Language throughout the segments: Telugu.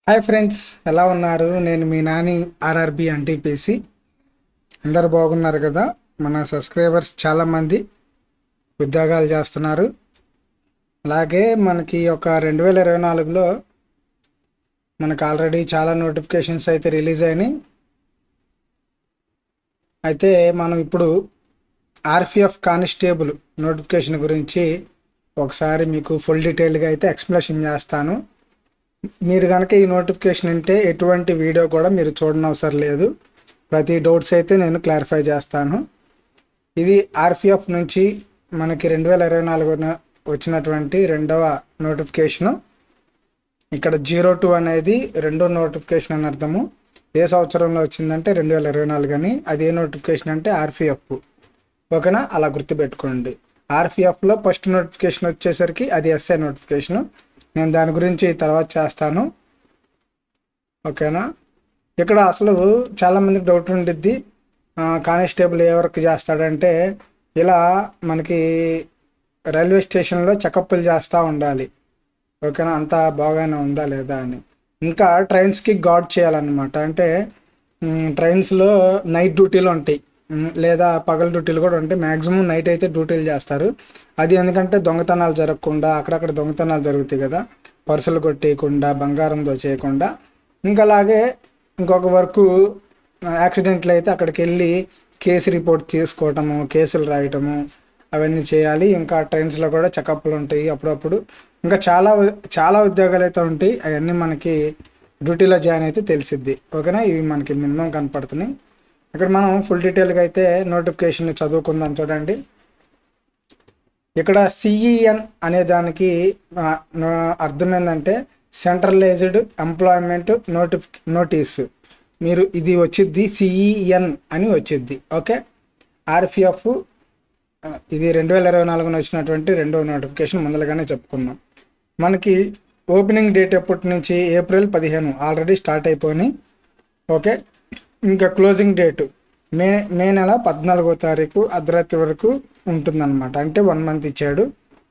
హాయ్ ఫ్రెండ్స్ ఎలా ఉన్నారు నేను మీ నాని ఆర్ఆర్బి ఎన్టీపీసీ అందరు బాగున్నారు కదా మన సబ్స్క్రైబర్స్ చాలామంది ఉద్యోగాలు చేస్తున్నారు అలాగే మనకి ఒక రెండు వేల ఇరవై నాలుగులో మనకు ఆల్రెడీ చాలా నోటిఫికేషన్స్ అయితే రిలీజ్ అయినాయి అయితే మనం ఇప్పుడు ఆర్పిఎఫ్ కానిస్టేబుల్ నోటిఫికేషన్ గురించి ఒకసారి మీకు ఫుల్ డీటెయిల్గా అయితే ఎక్స్ప్లెనేషన్ చేస్తాను మీరు కనుక ఈ నోటిఫికేషన్ ఉంటే ఎటువంటి వీడియో కూడా మీరు చూడనవసరం అవసరం లేదు ప్రతి డౌట్స్ అయితే నేను క్లారిఫై చేస్తాను ఇది ఆర్పిఎఫ్ నుంచి మనకి రెండు వేల ఇరవై నాలుగున వచ్చినటువంటి రెండవ నోటిఫికేషను ఇక్కడ జీరో టూ అనేది రెండో నోటిఫికేషన్ అని అర్థము ఏ సంవత్సరంలో వచ్చిందంటే రెండు వేల ఇరవై నాలుగు అని అది ఏ నోటిఫికేషన్ అంటే ఆర్పిఎఫ్ ఓకేనా అలా గుర్తుపెట్టుకోండి ఆర్పిఎఫ్లో ఫస్ట్ నోటిఫికేషన్ వచ్చేసరికి అది ఎస్ఐ నోటిఫికేషను నేను దాని గురించి తర్వాత చేస్తాను ఓకేనా ఇక్కడ అసలు చాలామందికి డౌట్ ఉండిద్ది ఆ, కానిస్టేబుల్ ఏ వర్క్ చేస్తాడంటే ఇలా మనకి రైల్వే స్టేషన్లో చెకప్లు చేస్తూ ఉండాలి ఓకేనా అంతా బాగానే ఉందా లేదా అని ఇంకా ట్రైన్స్కి గార్డ్ చేయాలన్నమాట అంటే మ్, ట్రైన్స్లో నైట్ డ్యూటీలు ఉంటాయి మ్, లేదా పగల డ్యూటీలు కూడా ఉంటాయి మ్యాక్సిమం నైట్ అయితే డ్యూటీలు చేస్తారు అది ఎందుకంటే దొంగతనాలు జరగకుండా అక్కడక్కడ దొంగతనాలు జరుగుతాయి కదా పర్సులు కొట్టేయకుండా బంగారం దోచేయకుండా ఇంకా అలాగే ఇంకొక వరకు యాక్సిడెంట్లు అయితే అక్కడికి వెళ్ళి కేసు రిపోర్ట్ తీసుకోవటము కేసులు రాయటము అవన్నీ చేయాలి ఇంకా ట్రైన్స్లో కూడా చెకప్లు ఉంటాయి అప్పుడప్పుడు ఇంకా చాలా చాలా ఉద్యోగాలు అయితే ఉంటాయి అవన్నీ మనకి డ్యూటీలో జాయిన్ అయితే తెలిసిద్ది ఓకేనా ఇవి మనకి మినిమం కనపడుతున్నాయి ఇక్కడ మనం ఫుల్ డీటెయిల్గా అయితే నోటిఫికేషన్ చదువుకుందాం చూడండి ఇక్కడ సిఈఎన్ అనే దానికి ఆ, నో- అర్థం ఏంటంటే సెంట్రలైజ్డ్ ఎంప్లాయ్మెంట్ నోటిఫి నోటీస్ మీరు ఇది వచ్చిద్ది సిఈఎన్ అని వచ్చిద్ది ఓకే ఆర్పిఎఫ్ ఇది రెండు వేల ఇరవై నాలుగున వచ్చినటువంటి రెండో నోటిఫికేషన్ ముందరగానే చెప్పుకుందాం మనకి ఓపెనింగ్ డేట్ ఎప్పటి నుంచి ఏప్రిల్ పదిహేను ఆల్రెడీ స్టార్ట్ అయిపోయినాయి ఓకే ఇంకా క్లోజింగ్ డేటు మే మే నెల పద్నాలుగో తారీఖు అర్ధరాత్రి వరకు ఉంటుందన్నమాట అంటే వన్ మంత్ ఇచ్చాడు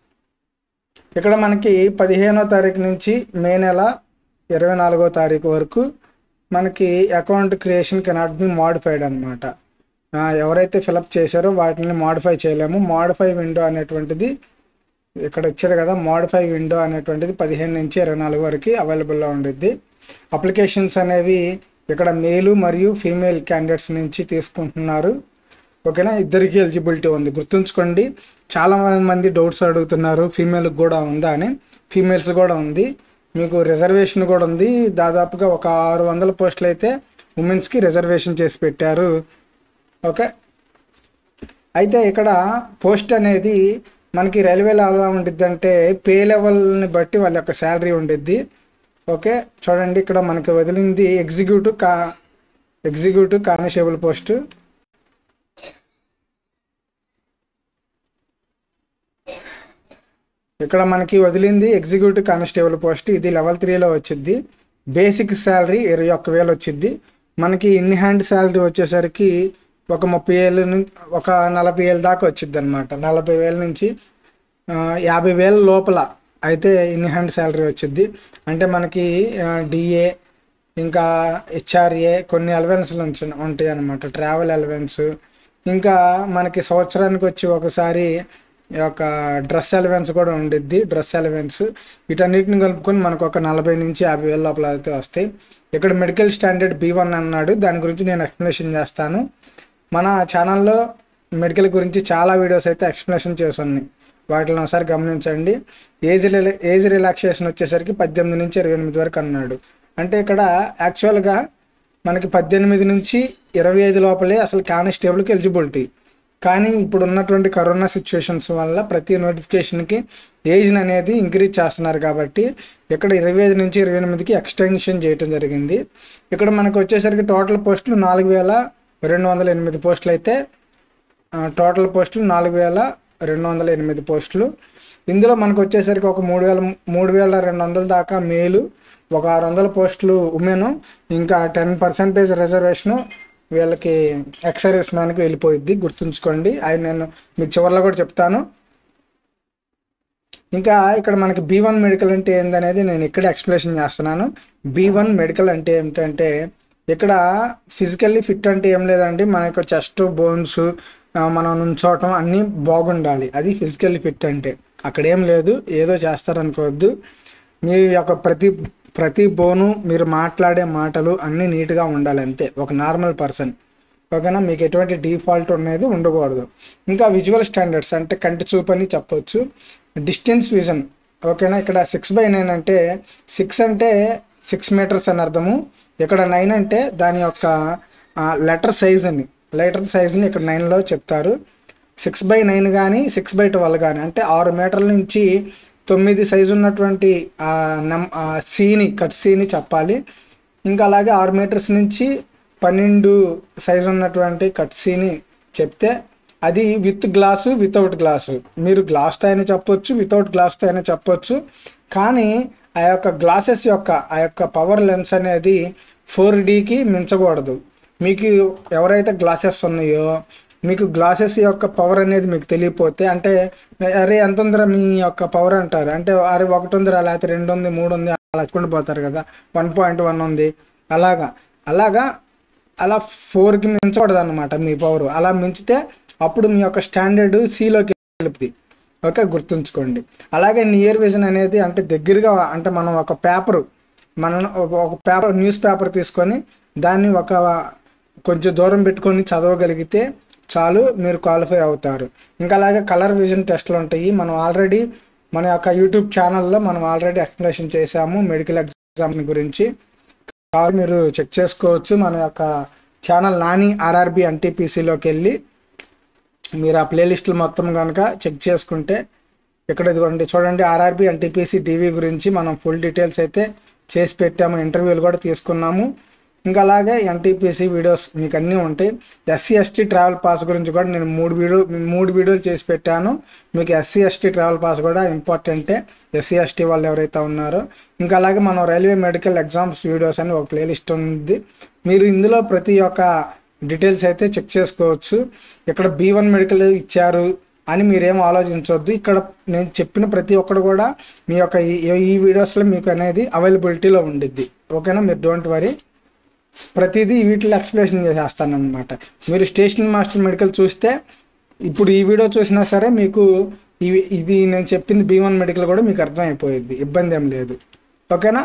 ఇక్కడ మనకి పదిహేనో తారీఖు నుంచి మే నెల ఇరవై నాలుగో తారీఖు వరకు మనకి account creation cannot be modified అనమాట ఎవరైతే ఫిలప్ చేశారో వాటిని మాడిఫై చేయలేము మాడిఫై విండో అనేటువంటిది ఇక్కడ ఇచ్చాడు కదా మాడిఫై విండో అనేటువంటిది పదిహేను నుంచి ఇరవై నాలుగు వరకు అవైలబుల్లో ఉండిద్ది అప్లికేషన్స్ అనేవి ఇక్కడ మేలు మరియు ఫీమేల్ క్యాండిడేట్స్ నుంచి తీసుకుంటున్నారు ఓకేనా ఇద్దరికి ఎలిజిబిలిటీ ఉంది గుర్తుంచుకోండి చాలా మంది డౌట్స్ అడుగుతున్నారు ఫీమేల్కి కూడా ఉందా అని ఫీమేల్స్ కూడా ఉంది మీకు రిజర్వేషన్ కూడా ఉంది దాదాపుగా ఒక ఆరు వందల పోస్టులు అయితే ఉమెన్స్కి రిజర్వేషన్ చేసి పెట్టారు ఓకే అయితే ఇక్కడ పోస్ట్ అనేది మనకి రైల్వేలో ఎలా ఉండిద్ది అంటే పే లెవెల్ని బట్టి వాళ్ళ యొక్క శాలరీ ఉండిద్ది ఓకే చూడండి ఇక్కడ మనకి వదిలింది ఎగ్జిక్యూటివ్ కా ఎగ్జిక్యూటివ్ కానిస్టేబుల్ పోస్ట్ ఇక్కడ మనకి వదిలింది ఎగ్జిక్యూటివ్ కానిస్టేబుల్ పోస్ట్ ఇది లెవెల్ త్రీలో వచ్చింది బేసిక్ శాలరీ ఇరవై ఒక్క వేలు వచ్చింది మనకి ఇన్ హ్యాండ్ శాలరీ వచ్చేసరికి ఒక ముప్పై ఏళ్ళు ను- ఒక నలభై ఏళ్ళ దాకా వచ్చింది అనమాట నలభై వేల నుంచి ఆ, యాభై వేల లోపల అయితే ఇన్ హ్యాండ్ శాలరీ వచ్చింది అంటే మనకి డిఏ ఇంకా హెచ్ఆర్ఏ కొన్ని అలవెన్స్లు ఉంటాయి అనమాట ట్రావెల్ అలవెన్స్ ఇంకా మనకి సంవత్సరానికి వచ్చి ఒకసారి ఈ యొక్క డ్రెస్ అలవెన్స్ కూడా ఉండిద్ది డ్రెస్ అలవెన్స్ వీటన్నిటిని కలుపుకొని మనకు ఒక నలభై నుంచి యాభై వేల లోపల అయితే వస్తాయి ఇక్కడ మెడికల్ స్టాండర్డ్ బి వన్ అన్నాడు దాని గురించి నేను ఎక్స్ప్లెనేషన్ చేస్తాను మన ఛానల్లో మెడికల్ గురించి చాలా వీడియోస్ అయితే ఎక్స్ప్లెనేషన్ చేస్తున్నాయి వాటిని ఒకసారి గమనించండి ఏజ్ రిలా ఏజ్ రిలాక్సేషన్ వచ్చేసరికి పద్దెనిమిది నుంచి ఇరవై ఎనిమిది వరకు అన్నాడు అంటే ఇక్కడ యాక్చువల్గా మనకి పద్దెనిమిది నుంచి ఇరవై ఐదు లోపలే అసలు కానిస్టేబుల్కి ఎలిజిబిలిటీ కానీ ఇప్పుడు ఉన్నటువంటి కరోనా సిచ్యువేషన్స్ వల్ల ప్రతి నోటిఫికేషన్కి ఏజ్ని అనేది ఇంక్రీజ్ చేస్తున్నారు కాబట్టి ఇక్కడ ఇరవై ఐదు నుంచి ఇరవై ఎనిమిదికి ఎక్స్టెన్షన్ చేయడం జరిగింది ఇక్కడ మనకు వచ్చేసరికి టోటల్ పోస్టులు నాలుగు వేల రెండు వందల ఎనిమిది పోస్టులు అయితే ఆ, టోటల్ పోస్టులు నాలుగు వేల రెండు వందల ఎనిమిది పోస్టులు ఇందులో మనకు వచ్చేసరికి ఒక మూడు వేల మూడు వేల రెండు వందల దాకా మేలు ఒక ఆరు వందల పోస్టులు ఉమెన్ ఇంకా టెన్ పర్సెంటేజ్ రిజర్వేషను వీళ్ళకి ఎక్సర్వీస్ మ్యాన్కి వెళ్ళిపోయిద్ది గుర్తుంచుకోండి అవి నేను మీకు చివరిలో కూడా చెప్తాను ఇంకా ఇక్కడ మనకి బీ వన్ మెడికల్ అంటే ఏందనేది నేను ఇక్కడ ఎక్స్ప్లెనేషన్ చేస్తున్నాను బీ వన్ మెడికల్ అంటే ఏమిటంటే ఇక్కడ ఫిజికల్లీ ఫిట్ అంటే ఏం లేదండి మన యొక్క చెస్ట్ బోన్స్ మనం నుంచోవటం అన్నీ బాగుండాలి అది ఫిజికల్లీ ఫిట్ అంటే అక్కడ ఏం లేదు ఏదో చేస్తారనుకోవద్దు మీ యొక్క ప్రతి ప్రతి బోను మీరు మాట్లాడే మాటలు అన్నీ నీట్గా ఉండాలి అంతే ఒక నార్మల్ పర్సన్ ఓకేనా మీకు ఎటువంటి డిఫాల్ట్ అనేది ఉండకూడదు ఇంకా విజువల్ స్టాండర్డ్స్ అంటే కంటి చూపు అని చెప్పొచ్చు డిస్టెన్స్ విజన్ ఓకేనా ఇక్కడ సిక్స్ బై నైన్ అంటే సిక్స్ అంటే సిక్స్ మీటర్స్ అని అర్థము ఇక్కడ నైన్ అంటే దాని యొక్క లెటర్ సైజ్ అని లెటర్ సైజ్ని ఇక్కడ నైన్లో చెప్తారు సిక్స్ బై నైన్ కానీ సిక్స్ బై ట్వెల్వ్ కానీ అంటే ఆరు మీటర్ల నుంచి తొమ్మిది సైజు ఉన్నటువంటి ఆ నమ్ ఆ సీని కట్ సీని చెప్పాలి ఇంకా అలాగే ఆరు మీటర్స్ నుంచి పన్నెండు సైజు ఉన్నటువంటి కట్ సీని చెప్తే అది విత్ గ్లాసు వితౌట్ గ్లాసు మీరు గ్లాస్తో అయినా చెప్పొచ్చు వితౌట్ గ్లాస్తో అయినా చెప్పొచ్చు కానీ ఆ యొక్క గ్లాసెస్ యొక్క ఆ యొక్క పవర్ లెన్స్ అనేది ఫోర్ డీకి మించకూడదు మీకు ఎవరైతే గ్లాసెస్ ఉన్నాయో మీకు గ్లాసెస్ యొక్క పవర్ అనేది మీకు తెలియపోతే అంటే అరే ఎంత ఉందిరా మీ యొక్క పవర్ అంటారు అంటే అరే ఒకటి ఉందిరా లేకపోతే రెండు ఉంది మూడు ఉంది అలా చెప్పుకుంటూ పోతారు కదా వన్ పాయింట్ వన్ ఉంది అలాగా అలాగా అలా ఫోర్కి మించకూడదు అనమాట మీ పవర్ అలా మించితే అప్పుడు మీ యొక్క స్టాండర్డ్ సిలోకి వెళ్తుంది ఓకే గుర్తుంచుకోండి అలాగే నియర్ విజన్ అనేది అంటే దగ్గరగా అంటే మనం ఒక పేపర్ మనం ఒక ఒక పేపర్ న్యూస్ పేపర్ తీసుకొని దాన్ని ఒక కొంచెం దూరం పెట్టుకొని చదవగలిగితే చాలు మీరు క్వాలిఫై అవుతారు ఇంకా అలాగే కలర్ విజన్ టెస్ట్లు ఉంటాయి మనం ఆల్రెడీ మన యొక్క యూట్యూబ్ ఛానల్లో మనం ఆల్రెడీ ఎక్స్ప్లెనేషన్ చేశాము మెడికల్ ఎగ్జామ్ గురించి కావాలి మీరు చెక్ చేసుకోవచ్చు మన యొక్క ఛానల్ నాని ఆర్ఆర్బి ఎన్టీపీసీలోకి వెళ్ళి మీరు ఆ ప్లేలిస్టులు మొత్తం కనుక చెక్ చేసుకుంటే ఇక్కడ ఇదిగోండి చూడండి ఆర్ఆర్బి ఎన్టీపీసీ టీవీ గురించి మనం ఫుల్ డీటెయిల్స్ అయితే చేసి పెట్టాము ఇంటర్వ్యూలు కూడా తీసుకున్నాము ఇంకా అలాగే ఎన్టీపీసీ వీడియోస్ మీకు అన్నీ ఉంటాయి ఎస్సీ ఎస్టీ ట్రావెల్ పాస్ గురించి కూడా నేను మూడు వీడియో మూడు వీడియోలు చేసి పెట్టాను మీకు ఎస్సీ ఎస్టీ ట్రావెల్ పాస్ కూడా ఇంపార్టెంటే ఎస్సీ ఎస్టీ వాళ్ళు ఎవరైతే ఉన్నారో ఇంకా అలాగే మనం రైల్వే మెడికల్ ఎగ్జామ్స్ వీడియోస్ అని ఒక ప్లేలిస్ట్ ఉంది మీరు ఇందులో ప్రతి ఒక్క డీటెయిల్స్ అయితే చెక్ చేసుకోవచ్చు ఇక్కడ బీ వన్ మెడికల్ ఇచ్చారు అని మీరేం ఆలోచించవద్దు ఇక్కడ నేను చెప్పిన ప్రతి ఒక్కరు కూడా మీ యొక్క ఈ ఈ వీడియోస్లో మీకు అనేది అవైలబిలిటీలో ఉండిద్ది ఓకేనా మీరు డోంట్ వరీ ప్రతిదీ వీటిలో ఎక్స్ప్లెనేషన్ చేసేస్తాను అనమాట మీరు స్టేషన్ మాస్టర్ మెడికల్ చూస్తే ఇప్పుడు ఈ వీడియో చూసినా సరే మీకు ఇవి ఇది నేను చెప్పింది బీ వన్ మెడికల్ కూడా మీకు అర్థమైపోయింది ఇబ్బంది ఏం లేదు ఓకేనా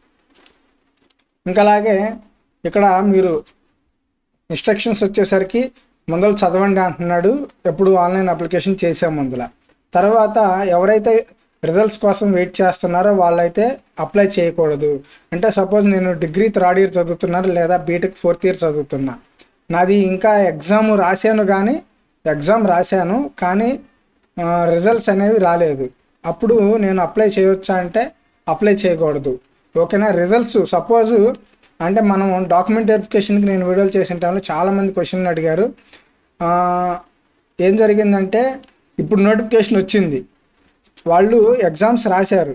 ఇంకా అలాగే ఇక్కడ మీరు ఇన్స్ట్రక్షన్స్ వచ్చేసరికి ముందర చదవండి అంటున్నాడు ఎప్పుడు ఆన్లైన్ అప్లికేషన్ చేసే ముందల తర్వాత ఎవరైతే రిజల్ట్స్ కోసం వెయిట్ చేస్తున్నారో వాళ్ళైతే అప్లై చేయకూడదు అంటే సపోజ్ నేను డిగ్రీ థర్డ్ ఇయర్ చదువుతున్నాను లేదా బీటెక్ ఫోర్త్ ఇయర్ చదువుతున్నా నాది ఇంకా ఎగ్జామ్ రాశాను కానీ ఎగ్జామ్ రాశాను కానీ రిజల్ట్స్ అనేవి రాలేదు అప్పుడు నేను అప్లై చేయొచ్చా అంటే అప్లై చేయకూడదు ఓకేనా రిజల్ట్స్ సపోజ్ అంటే మనం డాక్యుమెంట్ వెరిఫికేషన్కి నేను వీడియోలు చేసిన టైంలో చాలామంది క్వశ్చన్లు అడిగారు ఆ, ఏం జరిగిందంటే ఇప్పుడు నోటిఫికేషన్ వచ్చింది వాళ్ళు ఎగ్జామ్స్ రాశారు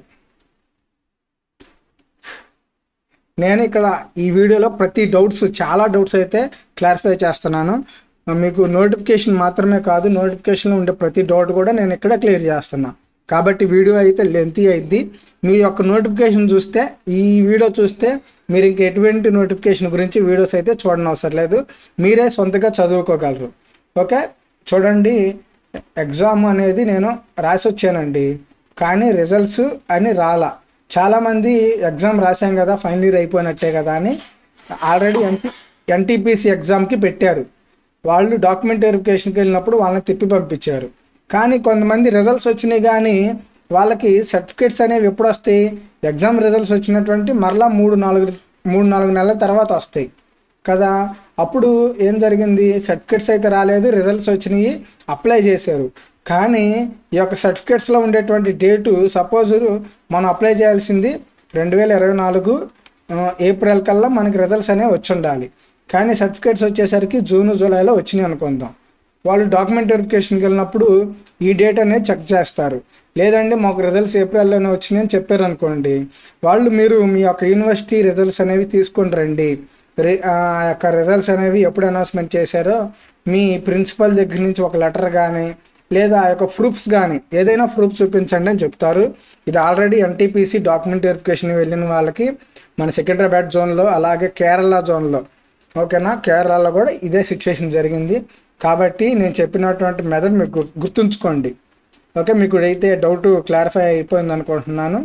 నేను ఇక్కడ ఈ వీడియోలో ప్రతి డౌట్స్ చాలా డౌట్స్ అయితే క్లారిఫై చేస్తున్నాను మీకు నోటిఫికేషన్ మాత్రమే కాదు నోటిఫికేషన్లో ఉండే ప్రతి డౌట్ కూడా నేను ఇక్కడ క్లియర్ చేస్తున్నా కాబట్టి వీడియో అయితే లెంతీ అయింది మీ యొక్క నోటిఫికేషన్ చూస్తే ఈ వీడియో చూస్తే మీరు ఇంక ఎటువంటి నోటిఫికేషన్ గురించి వీడియోస్ అయితే చూడనవసరం అవసరం లేదు మీరే సొంతగా చదువుకోగలరు ఓకే చూడండి ఎగ్జామ్ అనేది నేను రాసి వచ్చానండి కానీ రిజల్ట్స్ అని రాలా చాలామంది ఎగ్జామ్ రాశాం కదా ఫైనల్ ఇయర్ అయిపోయినట్టే కదా అని ఆల్రెడీ ఎన్టీ ఎన్టీపీసీ ఎగ్జామ్కి పెట్టారు వాళ్ళు డాక్యుమెంట్ వెరిఫికేషన్కి వెళ్ళినప్పుడు వాళ్ళని తిప్పి పంపించారు కానీ కొంతమంది రిజల్ట్స్ వచ్చినాయి కానీ వాళ్ళకి సర్టిఫికేట్స్ అనేవి ఎప్పుడు వస్తాయి ఎగ్జామ్ రిజల్ట్స్ వచ్చినటువంటి మరలా మూడు నాలుగు మూడు నాలుగు నెలల తర్వాత వస్తాయి కదా అప్పుడు ఏం జరిగింది సర్టిఫికేట్స్ అయితే రాలేదు రిజల్ట్స్ వచ్చినాయి అప్లై చేశారు కానీ ఈ యొక్క సర్టిఫికేట్స్లో ఉండేటువంటి డేటు సపోజ్ మనం అప్లై చేయాల్సింది రెండు వేల ఇరవై నాలుగు ఆ, ఏప్రిల్ కల్లా మనకి రిజల్ట్స్ అనేవి వచ్చి ఉండాలి కానీ సర్టిఫికేట్స్ వచ్చేసరికి జూన్ జూలైలో వచ్చినాయి అనుకుందాం వాళ్ళు డాక్యుమెంట్ వెరిఫికేషన్కి వెళ్ళినప్పుడు ఈ డేట్ అనేది చెక్ చేస్తారు లేదండి మాకు రిజల్ట్స్ ఏప్రిల్లోనే వచ్చినాయి అని చెప్పారు అనుకోండి వాళ్ళు మీరు మీ యొక్క యూనివర్సిటీ రిజల్ట్స్ అనేవి తీసుకొని రండి రి ఆ యొక్క రిజల్ట్స్ అనేవి ఎప్పుడు అనౌన్స్మెంట్ చేశారో మీ ప్రిన్సిపల్ దగ్గర నుంచి ఒక లెటర్ కానీ లేదా ఆ యొక్క ప్రూఫ్స్ కానీ ఏదైనా ప్రూఫ్ చూపించండి అని చెప్తారు ఇది ఆల్రెడీ ఎన్టీపీసీ డాక్యుమెంట్ వెరిఫికేషన్ వెళ్ళిన వాళ్ళకి మన సికింద్రాబాద్ జోన్లో అలాగే కేరళ జోన్లో ఓకేనా కేరళలో కూడా ఇదే సిచ్యువేషన్ జరిగింది కాబట్టి నేను చెప్పినటువంటి మెథడ్ మీకు గు- గుర్తుంచుకోండి ఓకే మీకు అయితే డౌట్ క్లారిఫై అయిపోయింది అనుకుంటున్నాను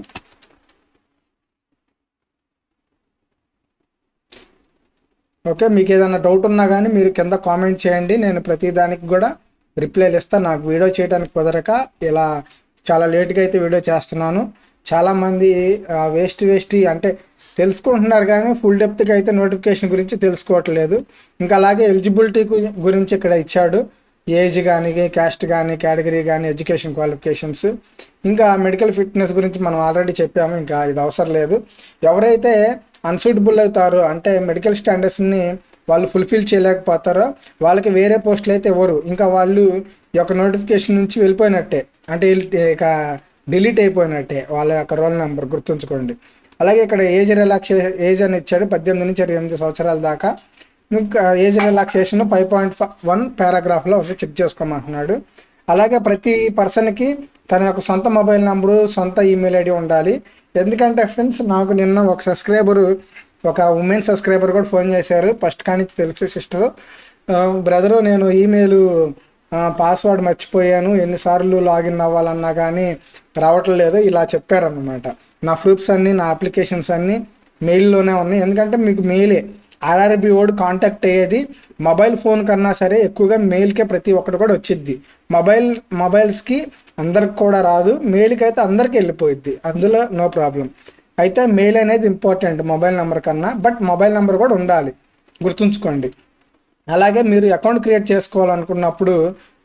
ఓకే మీకు ఏదైనా డౌట్ ఉన్నా కానీ మీరు కింద కామెంట్ చేయండి నేను ప్రతి దానికి కూడా రిప్లైలు ఇస్తాను నాకు వీడియో చేయడానికి కుదరక ఇలా చాలా లేట్గా అయితే వీడియో చేస్తున్నాను చాలామంది వేస్ట్ వేస్ట్ అంటే తెలుసుకుంటున్నారు కానీ ఫుల్ డెప్త్గా అయితే నోటిఫికేషన్ గురించి తెలుసుకోవట్లేదు ఇంకా అలాగే ఎలిజిబిలిటీ గురించి ఇక్కడ ఇచ్చాడు ఏజ్ కానీ క్యాస్ట్ కానీ కేటగిరీ కానీ ఎడ్యుకేషన్ క్వాలిఫికేషన్స్ ఇంకా మెడికల్ ఫిట్నెస్ గురించి మనం ఆల్రెడీ చెప్పాము ఇంకా ఇది అవసరం లేదు ఎవరైతే అన్సూటబుల్ అవుతారో అంటే మెడికల్ స్టాండర్డ్స్ని వాళ్ళు ఫుల్ఫిల్ చేయలేకపోతారో వాళ్ళకి వేరే పోస్టులు అయితే ఇవ్వరు ఇంకా వాళ్ళు ఈ యొక్క నోటిఫికేషన్ నుంచి వెళ్ళిపోయినట్టే అంటే ఇల్- ఇక డిలీట్ అయిపోయినట్టే వాళ్ళ యొక్క రోల్ నెంబర్ గుర్తుంచుకోండి అలాగే ఇక్కడ ఏజ్ రిలాక్సే ఏజ్ అని ఇచ్చాడు పద్దెనిమిది నుంచి ఇరవై ఎనిమిది సంవత్సరాల దాకా మీకు age relaxation five point one పారాగ్రాఫ్లో ఒకసారి చెక్ చేసుకోమంటున్నాడు అలాగే ప్రతి పర్సన్కి తన యొక్క సొంత మొబైల్ నెంబరు సొంత ఈమెయిల్ ఐడి ఉండాలి ఎందుకంటే ఫ్రెండ్స్ నాకు నిన్న ఒక సబ్స్క్రైబరు ఒక ఉమెన్ సబ్స్క్రైబర్ కూడా ఫోన్ చేశారు ఫస్ట్ కానించి తెలుసు సిస్టర్ బ్రదరు నేను ఈమెయిల్ పాస్వర్డ్ మర్చిపోయాను ఎన్నిసార్లు లాగిన్ అవ్వాలన్నా కానీ రావట్లేదు ఇలా చెప్పారనమాట నా ప్రూఫ్స్ అన్నీ నా అప్లికేషన్స్ అన్నీ మెయిల్లోనే ఉన్నాయి ఎందుకంటే మీకు మెయిలే ఆర్ఆర్బి ఓడు కాంటాక్ట్ అయ్యేది మొబైల్ ఫోన్ కన్నా సరే ఎక్కువగా మెయిల్కే ప్రతి ఒక్కటి కూడా వచ్చిద్ది మొబైల్ మొబైల్స్కి అందరికి కూడా రాదు మెయిల్కి అయితే అందరికి వెళ్ళిపోయిద్ది అందులో నో ప్రాబ్లం అయితే మెయిల్ అనేది ఇంపార్టెంట్ మొబైల్ నెంబర్ కన్నా బట్ మొబైల్ నెంబర్ కూడా ఉండాలి గుర్తుంచుకోండి అలాగే మీరు అకౌంట్ క్రియేట్ చేసుకోవాలనుకున్నప్పుడు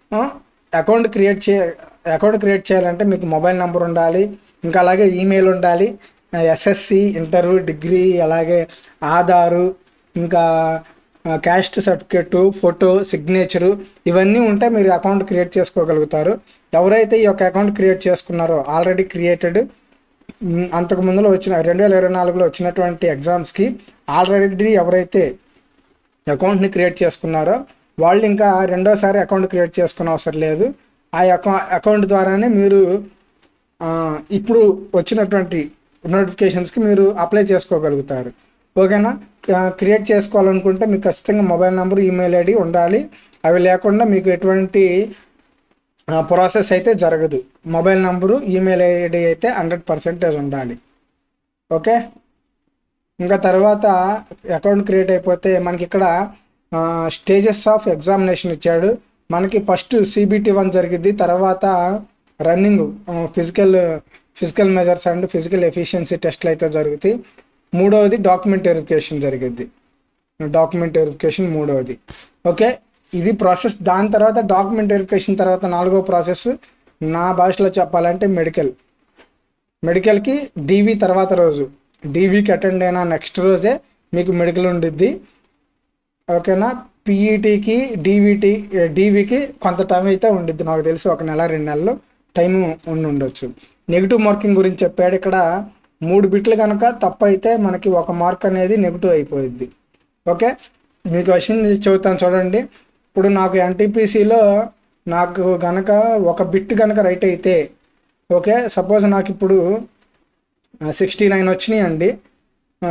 అకౌంట్ క్రియేట్ చే అకౌంట్ క్రియేట్ చేయాలంటే మీకు మొబైల్ నెంబర్ ఉండాలి ఇంకా అలాగే ఈమెయిల్ ఉండాలి ఎస్ఎస్సి ఇంటర్ డిగ్రీ అలాగే ఆధారు ఇంకా క్యాస్ట్ సర్టిఫికెట్ ఫోటో సిగ్నేచరు ఇవన్నీ ఉంటే మీరు అకౌంట్ క్రియేట్ చేసుకోగలుగుతారు ఎవరైతే ఈ యొక్క అకౌంట్ క్రియేట్ చేసుకున్నారో ఆల్రెడీ క్రియేటెడ్ మ్, అంతకు ముందులో వచ్చిన రెండు వేల ఇరవై నాలుగులో వచ్చినటువంటి ఎగ్జామ్స్కి ఆల్రెడీ ఎవరైతే అకౌంట్ని క్రియేట్ చేసుకున్నారో వాళ్ళు ఇంకా రెండోసారి అకౌంట్ క్రియేట్ చేసుకునే అవసరం లేదు ఆ అకౌ అకౌంట్ ద్వారానే మీరు ఆ, ఇప్పుడు వచ్చినటువంటి నోటిఫికేషన్స్కి మీరు అప్లై చేసుకోగలుగుతారు ఓకేనా క్రియేట్ చేసుకోవాలనుకుంటే మీకు ఖచ్చితంగా మొబైల్ నెంబర్ ఈమెయిల్ ఐడి ఉండాలి అవి లేకుండా మీకు ఎటువంటి ప్రాసెస్ అయితే జరగదు మొబైల్ నంబరు ఈమెయిల్ ఐడి అయితే హండ్రెడ్ పర్సెంటేజ్ ఉండాలి ఓకే ఇంకా తర్వాత అకౌంట్ క్రియేట్ అయిపోతే మనకి ఇక్కడ స్టేజెస్ ఆఫ్ ఎగ్జామినేషన్ ఇచ్చాడు మనకి ఫస్ట్ సిబిటి వన్ జరిగింది తర్వాత running physical physical measures and physical efficiency టెస్ట్లు అయితే జరుగుతాయి మూడవది డాక్యుమెంట్ వెరిఫికేషన్ జరిగింది డాక్యుమెంట్ వెరిఫికేషన్ మూడవది ఓకే ఇది ప్రాసెస్ దాని తర్వాత డాక్యుమెంట్ వెరిఫికేషన్ తర్వాత నాలుగో ప్రాసెస్ నా భాషలో చెప్పాలంటే మెడికల్ మెడికల్కి డీవీ తర్వాత రోజు డీవీకి అటెండ్ అయిన నెక్స్ట్ రోజే మీకు మెడికల్ ఉండిద్ది ఓకేనా పీఈటీకి డీవీటీ డీవీకి కొంత టైం అయితే ఉండిద్ది నాకు తెలిసి ఒక నెల రెండు నెలలు టైం ఉండి ఉండొచ్చు నెగిటివ్ మార్కింగ్ గురించి చెప్పాడు ఇక్కడ మూడు బిట్లు కనుక తప్పు అయితే మనకి ఒక మార్క్ అనేది నెగిటివ్ అయిపోయింది ఓకే మీకు విషయం చెబుతాను చూడండి ఇప్పుడు నాకు ఎన్టీపీసీలో నాకు గనక ఒక బిట్ కనుక రైట్ అయితే ఓకే సపోజ్ నాకు ఇప్పుడు సిక్స్టీ నైన్ వచ్చినాయి అండి ఆ,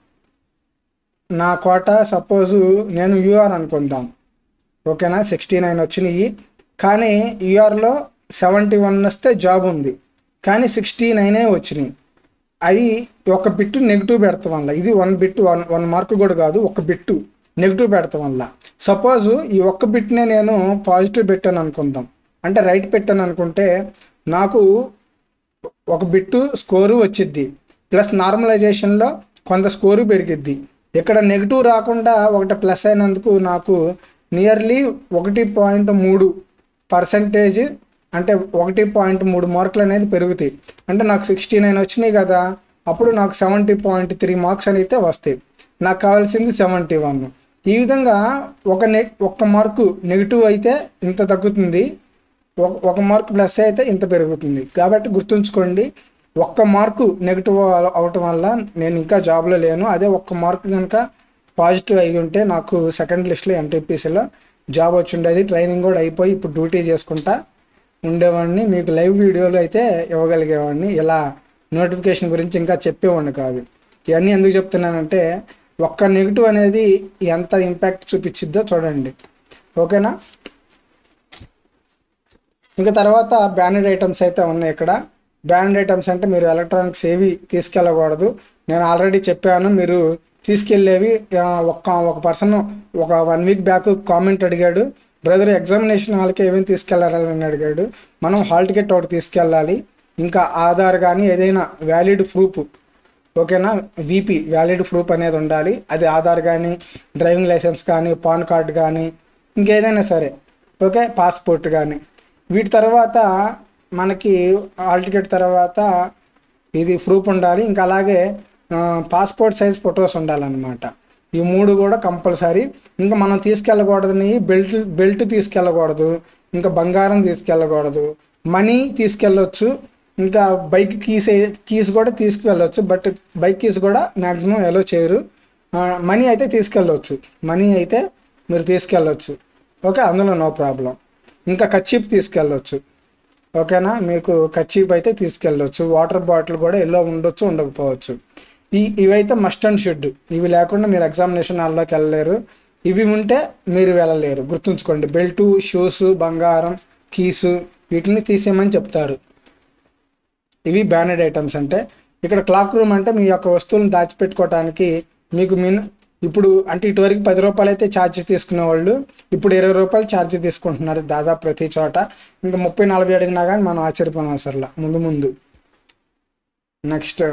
నా కోట సపోజు నేను యూఆర్ అనుకుందాం ఓకేనా సిక్స్టీ నైన్ వచ్చినాయి కానీ యూఆర్లో సెవెంటీ వన్ వస్తే జాబ్ ఉంది కానీ సిక్స్టీ నైనే వచ్చినాయి అది ఒక బిట్టు నెగిటివ్ పెడతాం వల్ల ఇది one bit one one mark కూడా కాదు ఒక బిట్టు నెగిటివ్ పెడతాం వల్ల సపోజ్ ఈ ఒక్క బిట్నే నేను పాజిటివ్ పెట్టాను అనుకుందాం అంటే రైట్ పెట్టాను అనుకుంటే నాకు ఒక బిట్టు స్కోరు వచ్చిద్ది ప్లస్ నార్మలైజేషన్లో కొంత స్కోరు పెరిగిద్ది ఇక్కడ నెగిటివ్ రాకుండా ఒకటి ప్లస్ అయినందుకు నాకు నియర్లీ ఒకటి పాయింట్ మూడు పర్సంటేజ్ అంటే ఒకటి పాయింట్ మూడు మార్కులు అనేది పెరుగుతాయి అంటే నాకు సిక్స్టీ నైన్ వచ్చినాయి కదా అప్పుడు నాకు సెవెంటీ పాయింట్ త్రీ మార్క్స్ అయితే వస్తాయి నాకు కావాల్సింది సెవెంటీ వన్ ఈ విధంగా ఒక నె ఒక్క మార్కు నెగిటివ్ అయితే ఇంత తగ్గుతుంది ఒక ఒక మార్క్ ప్లస్ అయితే ఇంత పెరుగుతుంది కాబట్టి గుర్తుంచుకోండి ఒక్క మార్కు నెగిటివ్ అవటం వల్ల నేను ఇంకా జాబ్లో లేను అదే ఒక్క మార్క్ కనుక పాజిటివ్ అయి ఉంటే నాకు సెకండ్ లిస్ట్లో ఎన్టీపీసీలో జాబ్ వచ్చి ఉండేది ట్రైనింగ్ కూడా అయిపోయి ఇప్పుడు డ్యూటీ చేసుకుంటా ఉండేవాడిని మీకు లైవ్ వీడియోలు అయితే ఇవ్వగలిగేవాడిని ఇలా నోటిఫికేషన్ గురించి ఇంకా చెప్పేవాడిని కాదు ఇవన్నీ ఎందుకు చెప్తున్నానంటే ఒక్క నెగిటివ్ అనేది ఎంత ఇంపాక్ట్ చూపించిద్దో చూడండి ఓకేనా ఇంకా తర్వాత బ్యానెడ్ ఐటమ్స్ అయితే ఉన్నాయి ఇక్కడ బ్యానెడ్ ఐటమ్స్ అంటే మీరు ఎలక్ట్రానిక్స్ ఏవి తీసుకెళ్ళకూడదు నేను ఆల్రెడీ చెప్పాను మీరు తీసుకెళ్ళేవి ఆ, ఒక్క ఒక పర్సన్ ఒక వన్ వీక్ బ్యాక్ కామెంట్ అడిగాడు బ్రదర్ ఎగ్జామినేషన్ హాల్కి ఏమేమి తీసుకెళ్ళాలని అడిగాడు మనం హాల్ టికెట్ ఒకటి తీసుకెళ్ళాలి ఇంకా ఆధార్ కానీ ఏదైనా వ్యాలిడ్ ప్రూఫ్ ఓకేనా విపి వ్యాలిడ్ ప్రూఫ్ అనేది ఉండాలి అది ఆధార్ కానీ డ్రైవింగ్ లైసెన్స్ కానీ పాన్ కార్డ్ కానీ ఇంకేదైనా సరే ఓకే పాస్పోర్ట్ కానీ వీటి తర్వాత మనకి హాల్ టికెట్ తర్వాత ఇది ప్రూఫ్ ఉండాలి ఇంకా అలాగే పాస్పోర్ట్ సైజ్ ఫొటోస్ ఉండాలన్నమాట ఈ మూడు కూడా కంపల్సరీ ఇంకా మనం తీసుకెళ్ళకూడదని బెల్ట్ బెల్ట్ తీసుకెళ్ళకూడదు ఇంకా బంగారం తీసుకెళ్ళకూడదు మనీ తీసుకెళ్ళొచ్చు ఇంకా బైక్ కీస్ కీస్ కూడా తీసుకువెళ్ళొచ్చు బట్ బైక్ కీస్ కూడా మ్యాక్సిమం ఎలో చేయరు మనీ అయితే తీసుకెళ్ళవచ్చు మనీ అయితే మీరు తీసుకెళ్ళొచ్చు ఓకే అందులో నో ప్రాబ్లం ఇంకా కచ్చీప్ తీసుకెళ్ళొచ్చు ఓకేనా మీకు కచ్చీప్ అయితే తీసుకెళ్ళొచ్చు వాటర్ బాటిల్ కూడా ఎల్లో ఉండొచ్చు ఉండకపోవచ్చు ఈ ఇవైతే మస్ట్ అండ్ షుడ్ ఇవి లేకుండా మీరు ఎగ్జామినేషన్ హాల్లోకి వెళ్ళలేరు ఇవి ఉంటే మీరు వెళ్ళలేరు గుర్తుంచుకోండి బెల్టు షూస్ బంగారం కీసు వీటిని తీసేయమని చెప్తారు ఇవి బ్యానెడ్ ఐటమ్స్ అంటే ఇక్కడ క్లాక్ రూమ్ అంటే మీ యొక్క వస్తువులను దాచిపెట్టుకోవడానికి మీకు మిన్ ఇప్పుడు అంటే ఇటువరకు పది రూపాయలు అయితే ఛార్జ్ తీసుకునే వాళ్ళు ఇప్పుడు ఇరవై రూపాయలు ఛార్జ్ తీసుకుంటున్నారు దాదాపు ప్రతి చోట ఇంకా ముప్పై నలభై అడిగినా కానీ మనం ఆశ్చర్యపోయిన అవసరంలా ముందు ముందు నెక్స్ట్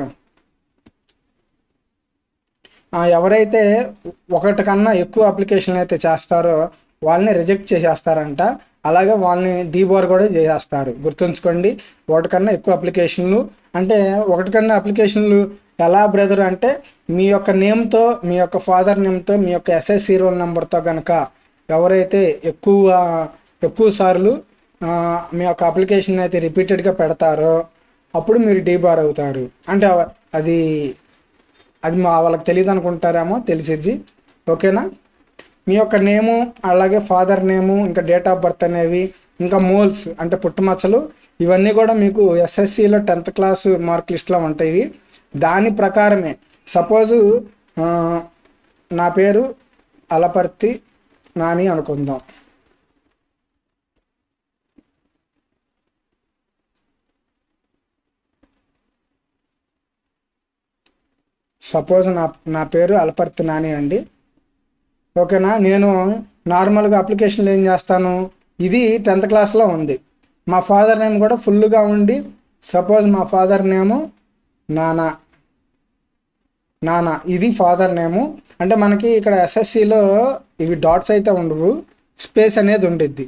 ఎవరైతే ఒకటి కన్నా ఎక్కువ అప్లికేషన్లు అయితే చేస్తారో వాళ్ళని రిజెక్ట్ చేసేస్తారంట అలాగే వాళ్ళని డీబోర్ కూడా చేసేస్తారు గుర్తుంచుకోండి ఒకటికన్నా ఎక్కువ అప్లికేషన్లు అంటే ఒకటికన్నా అప్లికేషన్లు ఎలా బ్రదర్ అంటే మీ యొక్క నేమ్తో మీ యొక్క ఫాదర్ నేమ్తో మీ యొక్క ఎస్ఎస్సి రోల్ నెంబర్తో కనుక ఎవరైతే ఎక్కువ ఎక్కువ సార్లు ఆ, మీ యొక్క అప్లికేషన్ అయితే రిపీటెడ్గా పెడతారో అప్పుడు మీరు డీబార్ అవుతారు అంటే అవ- అది అది మా వాళ్ళకి తెలియదు అనుకుంటారేమో తెలిసిద్ది ఓకేనా మీ యొక్క నేము అలాగే ఫాదర్ నేము ఇంకా డేట్ ఆఫ్ బర్త్ అనేవి ఇంకా మోల్స్ అంటే పుట్టుమచ్చలు ఇవన్నీ కూడా మీకు ఎస్ఎస్సిలో టెన్త్ క్లాస్ మార్క్ లిస్ట్లో ఉంటాయి దాని ప్రకారమే సపోజు నా పేరు అలపర్తి నాని అనుకుందాం సపోజ్ నా నా పేరు అలపర్తి నాని అండి ఓకేనా నేను నార్మల్గా అప్లికేషన్లో ఏం చేస్తాను ఇది టెన్త్ క్లాస్లో ఉంది మా ఫాదర్ నేమ్ కూడా ఫుల్గా ఉండి సపోజ్ మా ఫాదర్ నేము నానా నానా ఇది ఫాదర్ నేము అంటే మనకి ఇక్కడ ఎస్ఎస్సిలో ఇవి డాట్స్ అయితే ఉండవు స్పేస్ అనేది ఉండిద్ది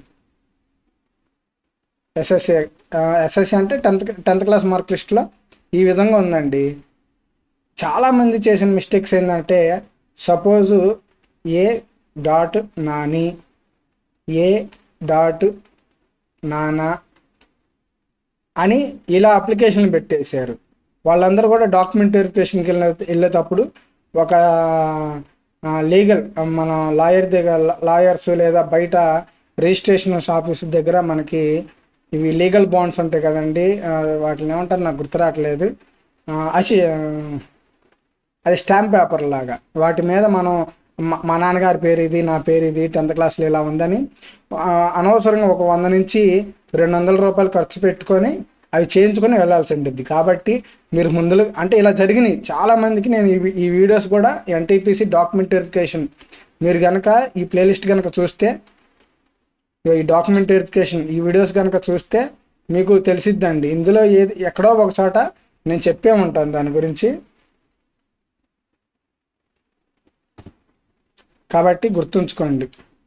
ఎస్ఎస్సి ఎస్ఎస్సి అంటే టెన్త్ టెన్త్ క్లాస్ మార్క్ లిస్ట్లో ఈ విధంగా ఉందండి చాలామంది చేసిన మిస్టేక్స్ ఏంటంటే suppose A dot Nani A dot Nana అని ఇలా అప్లికేషన్లు పెట్టేశారు వాళ్ళందరూ కూడా డాక్యుమెంట్ వెరిఫికేషన్కి వెళ్ళిన వెళ్ళేటప్పుడు ఒక లీగల్ మన లాయర్ దగ్గర లాయర్స్ లేదా బయట రిజిస్ట్రేషన్ ఆఫీస్ దగ్గర మనకి ఇవి లీగల్ బాండ్స్ ఉంటాయి కదండి ఆ, వాటిని ఏమంటారు నాకు గుర్తు రావట్లేదు ఆ, అసి అది స్టాంప్ పేపర్ లాగా వాటి మీద మనం మా- మా నాన్నగారి పేరు ఇది నా పేరు ఇది టెన్త్ క్లాస్లో ఇలా ఉందని ఆ, అనవసరంగా ఒక వంద నుంచి రెండు వందల రూపాయలు ఖర్చు పెట్టుకొని అవి చేయించుకొని వెళ్ళాల్సి ఉంటుంది కాబట్టి మీరు ముందులు అంటే ఇలా జరిగినాయి చాలా మందికి నేను ఈ వీ- ఈ వీడియోస్ కూడా ఎన్టీపీసీ డాక్యుమెంట్ వెరిఫికేషన్ మీరు కనుక ఈ ప్లేలిస్ట్ కనుక చూస్తే ఈ డాక్యుమెంట్ వెరిఫికేషన్ ఈ వీడియోస్ కనుక చూస్తే మీకు తెలిసిద్దండి ఇందులో ఏది ఎక్కడో ఒక చోట నేను చెప్పే ఉంటాను దాని గురించి కాబట్టి గుర్తుంచుకోండి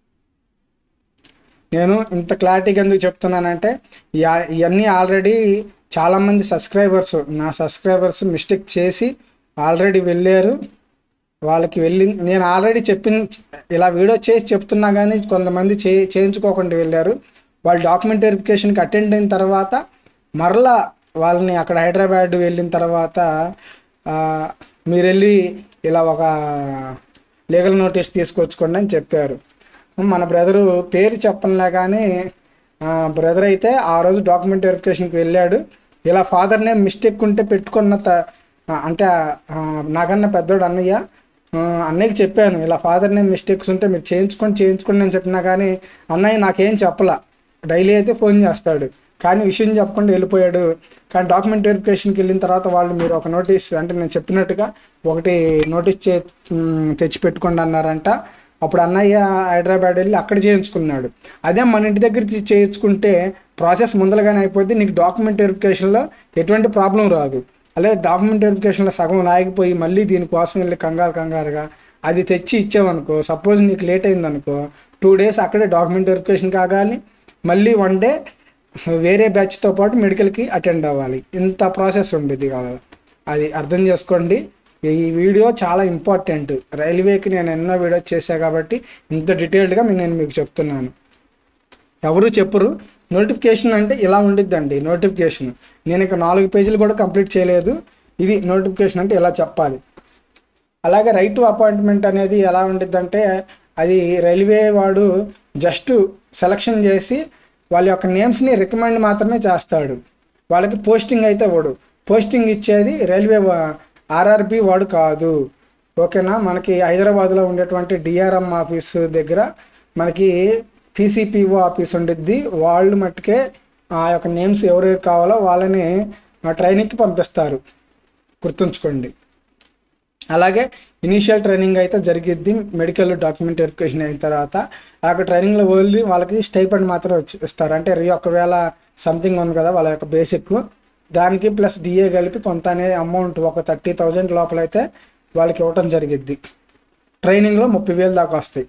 నేను ఇంత క్లారిటీగా ఎందుకు చెప్తున్నానంటే ఇయా- ఇవన్నీ ఆల్రెడీ చాలామంది సబ్స్క్రైబర్స్ నా సబ్స్క్రైబర్స్ మిస్టేక్ చేసి ఆల్రెడీ వెళ్ళారు వాళ్ళకి వెళ్ళి నేను ఆల్రెడీ చెప్పిన ఇలా వీడియో చేసి చెప్తున్నా కానీ కొంతమంది చే చేయించుకోకుండా వెళ్ళారు వాళ్ళు డాక్యుమెంట్ వెరిఫికేషన్కి అటెండ్ అయిన తర్వాత మరలా వాళ్ళని అక్కడ హైదరాబాద్ వెళ్ళిన తర్వాత ఆ, మీరు వెళ్ళి ఇలా ఒక లీగల్ నోటీస్ తీసుకొచ్చుకోండి అని చెప్పారు మన బ్రదరు పేరు చెప్పనులే కానీ బ్రదర్ అయితే ఆ రోజు డాక్యుమెంట్ వెరిఫికేషన్కి వెళ్ళాడు ఇలా ఫాదర్ నేమ్ మిస్టేక్ ఉంటే పెట్టుకున్న త ఆ, అంటే ఆ, నాకన్నా పెద్దోడు అన్నయ్య ఆ, అన్నయ్యకి చెప్పాను ఇలా ఫాదర్ నేమ్ మిస్టేక్స్ ఉంటే మీరు చేయించుకొని చేయించుకోండి అని చెప్పినా కానీ అన్నయ్య నాకేం చెప్పలా డైలీ అయితే ఫోన్ చేస్తాడు కానీ విషయం చెప్పకుండా వెళ్ళిపోయాడు కానీ డాక్యుమెంట్ వెరిఫికేషన్కి వెళ్ళిన తర్వాత వాళ్ళు మీరు ఒక నోటీస్ అంటే నేను చెప్పినట్టుగా ఒకటి నోటీస్ చే ఉమ్, తెచ్చి పెట్టుకోండి అన్నారంట అప్పుడు అన్నయ్య హైదరాబాద్ వెళ్ళి అక్కడ చేయించుకున్నాడు అదే మన ఇంటి దగ్గర తీ- చేయించుకుంటే ప్రాసెస్ ముందరగానే అయిపోద్ది నీకు డాక్యుమెంట్ వెరిఫికేషన్లో ఎటువంటి ప్రాబ్లం రాదు అలాగే డాక్యుమెంట్ వెరిఫికేషన్లో సగం రాయకపోయి మళ్ళీ దీనికోసం వెళ్ళి కంగారు కంగారుగా అది తెచ్చి ఇచ్చావనుకో సపోజ్ నీకు లేట్ అయిందనుకో టూ డేస్ అక్కడే డాక్యుమెంట్ వెరిఫికేషన్ కాగాలి మళ్ళీ వన్ డే వేరే బ్యాచ్తో పాటు మెడికల్కి అటెండ్ అవ్వాలి ఇంత ప్రాసెస్ ఉండేది కాదు అది అర్థం చేసుకోండి ఈ వీడియో చాలా ఇంపార్టెంట్ రైల్వేకి నేను ఎన్నో వీడియోస్ చేశా కాబట్టి ఇంత డీటెయిల్డ్గా నేను మీకు చెప్తున్నాను ఎవరు చెప్పరు నోటిఫికేషన్ అంటే ఇలా ఉండిద్దండి నోటిఫికేషన్ నేను ఇక నాలుగు పేజీలు కూడా కంప్లీట్ చేయలేదు ఇది నోటిఫికేషన్ అంటే ఇలా చెప్పాలి అలాగే రైట్ టు అపాయింట్మెంట్ అనేది ఎలా ఉండిద్దంటే అది రైల్వే వాడు జస్ట్ సెలక్షన్ చేసి వాళ్ళ యొక్క నేమ్స్ని రికమెండ్ మాత్రమే చేస్తాడు వాళ్ళకి పోస్టింగ్ అయితే వాడు పోస్టింగ్ ఇచ్చేది రైల్వే ఆర్ఆర్బి వాడు కాదు ఓకేనా మనకి హైదరాబాద్లో ఉండేటువంటి డిఆర్ఎం ఆఫీస్ దగ్గర మనకి పీసీపీఓ ఆఫీస్ ఉండిద్ది వాళ్ళు మట్టుకే ఆ యొక్క నేమ్స్ ఎవరెవరు కావాలో వాళ్ళని ట్రైనింగ్కి పంపిస్తారు గుర్తుంచుకోండి అలాగే ఇనీషియల్ ట్రైనింగ్ అయితే జరిగిద్ది మెడికల్ డాక్యుమెంట్ వెరిఫికేషన్ అయిన తర్వాత ఆ యొక్క ట్రైనింగ్లో వదిలి వాళ్ళకి స్టైపెండ్ మాత్రం వచ్చి ఇస్తారు అంటే రీ ఒకవేళ సంథింగ్ ఉంది కదా వాళ్ళ యొక్క బేసిక్ దానికి ప్లస్ డిఏ కలిపి కొంత అనే అమౌంట్ ఒక థర్టీ థౌజండ్ లోపల అయితే వాళ్ళకి ఇవ్వటం జరిగిద్ది ట్రైనింగ్లో ముప్పై వేలు దాకా వస్తాయి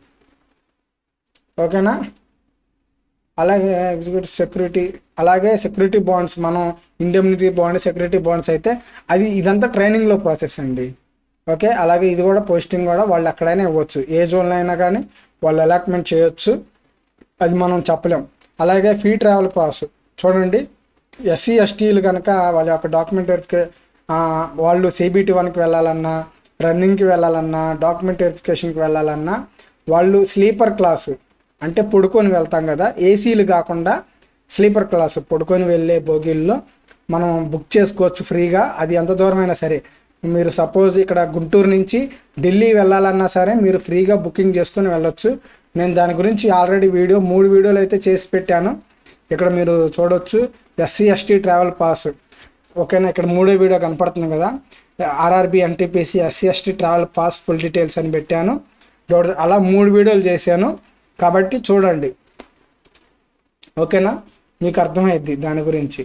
ఓకేనా అలాగే ఎగ్జిక్యూటివ్ సెక్యూరిటీ అలాగే సెక్యూరిటీ బాండ్స్ మనం ఇండెమ్నిటీ బాండ్ సెక్యూరిటీ బాండ్స్ అయితే అది ఇదంతా ట్రైనింగ్లో ప్రాసెస్ అండి ఓకే అలాగే ఇది కూడా పోస్టింగ్ కూడా వాళ్ళు ఎక్కడైనా ఇవ్వచ్చు ఏ జోన్లో అయినా కానీ వాళ్ళు అలాట్మెంట్ చేయొచ్చు అది మనం చెప్పలేం అలాగే ఫీ ట్రావెల్ పాస్ చూడండి ఎస్సీ ఎస్టీలు కనుక వాళ్ళ యొక్క డాక్యుమెంట్ వెరిఫికే వాళ్ళు సిబిటి వన్కి వెళ్ళాలన్నా రన్నింగ్కి వెళ్ళాలన్నా డాక్యుమెంట్ వెరిఫికేషన్కి వెళ్ళాలన్నా వాళ్ళు స్లీపర్ క్లాసు అంటే పడుకొని వెళ్తాం కదా ఏసీలు కాకుండా స్లీపర్ క్లాసు పడుకొని వెళ్ళే బోగీల్లో మనం బుక్ చేసుకోవచ్చు ఫ్రీగా అది ఎంత దూరమైనా సరే మీరు సపోజ్ ఇక్కడ గుంటూరు నుంచి ఢిల్లీ వెళ్ళాలన్నా సరే మీరు ఫ్రీగా బుకింగ్ చేసుకొని వెళ్ళొచ్చు నేను దాని గురించి ఆల్రెడీ వీడియో మూడు వీడియోలు అయితే చేసి పెట్టాను ఇక్కడ మీరు చూడొచ్చు ఎస్సీ ఎస్టీ ట్రావెల్ పాస్ ఓకేనా ఇక్కడ మూడో వీడియో కనపడుతుంది కదా RRB NTPC SC ST travel pass full details అని పెట్టాను డోర్- అలా మూడు వీడియోలు చేశాను కాబట్టి చూడండి ఓకేనా మీకు అర్థమైద్ది దాని గురించి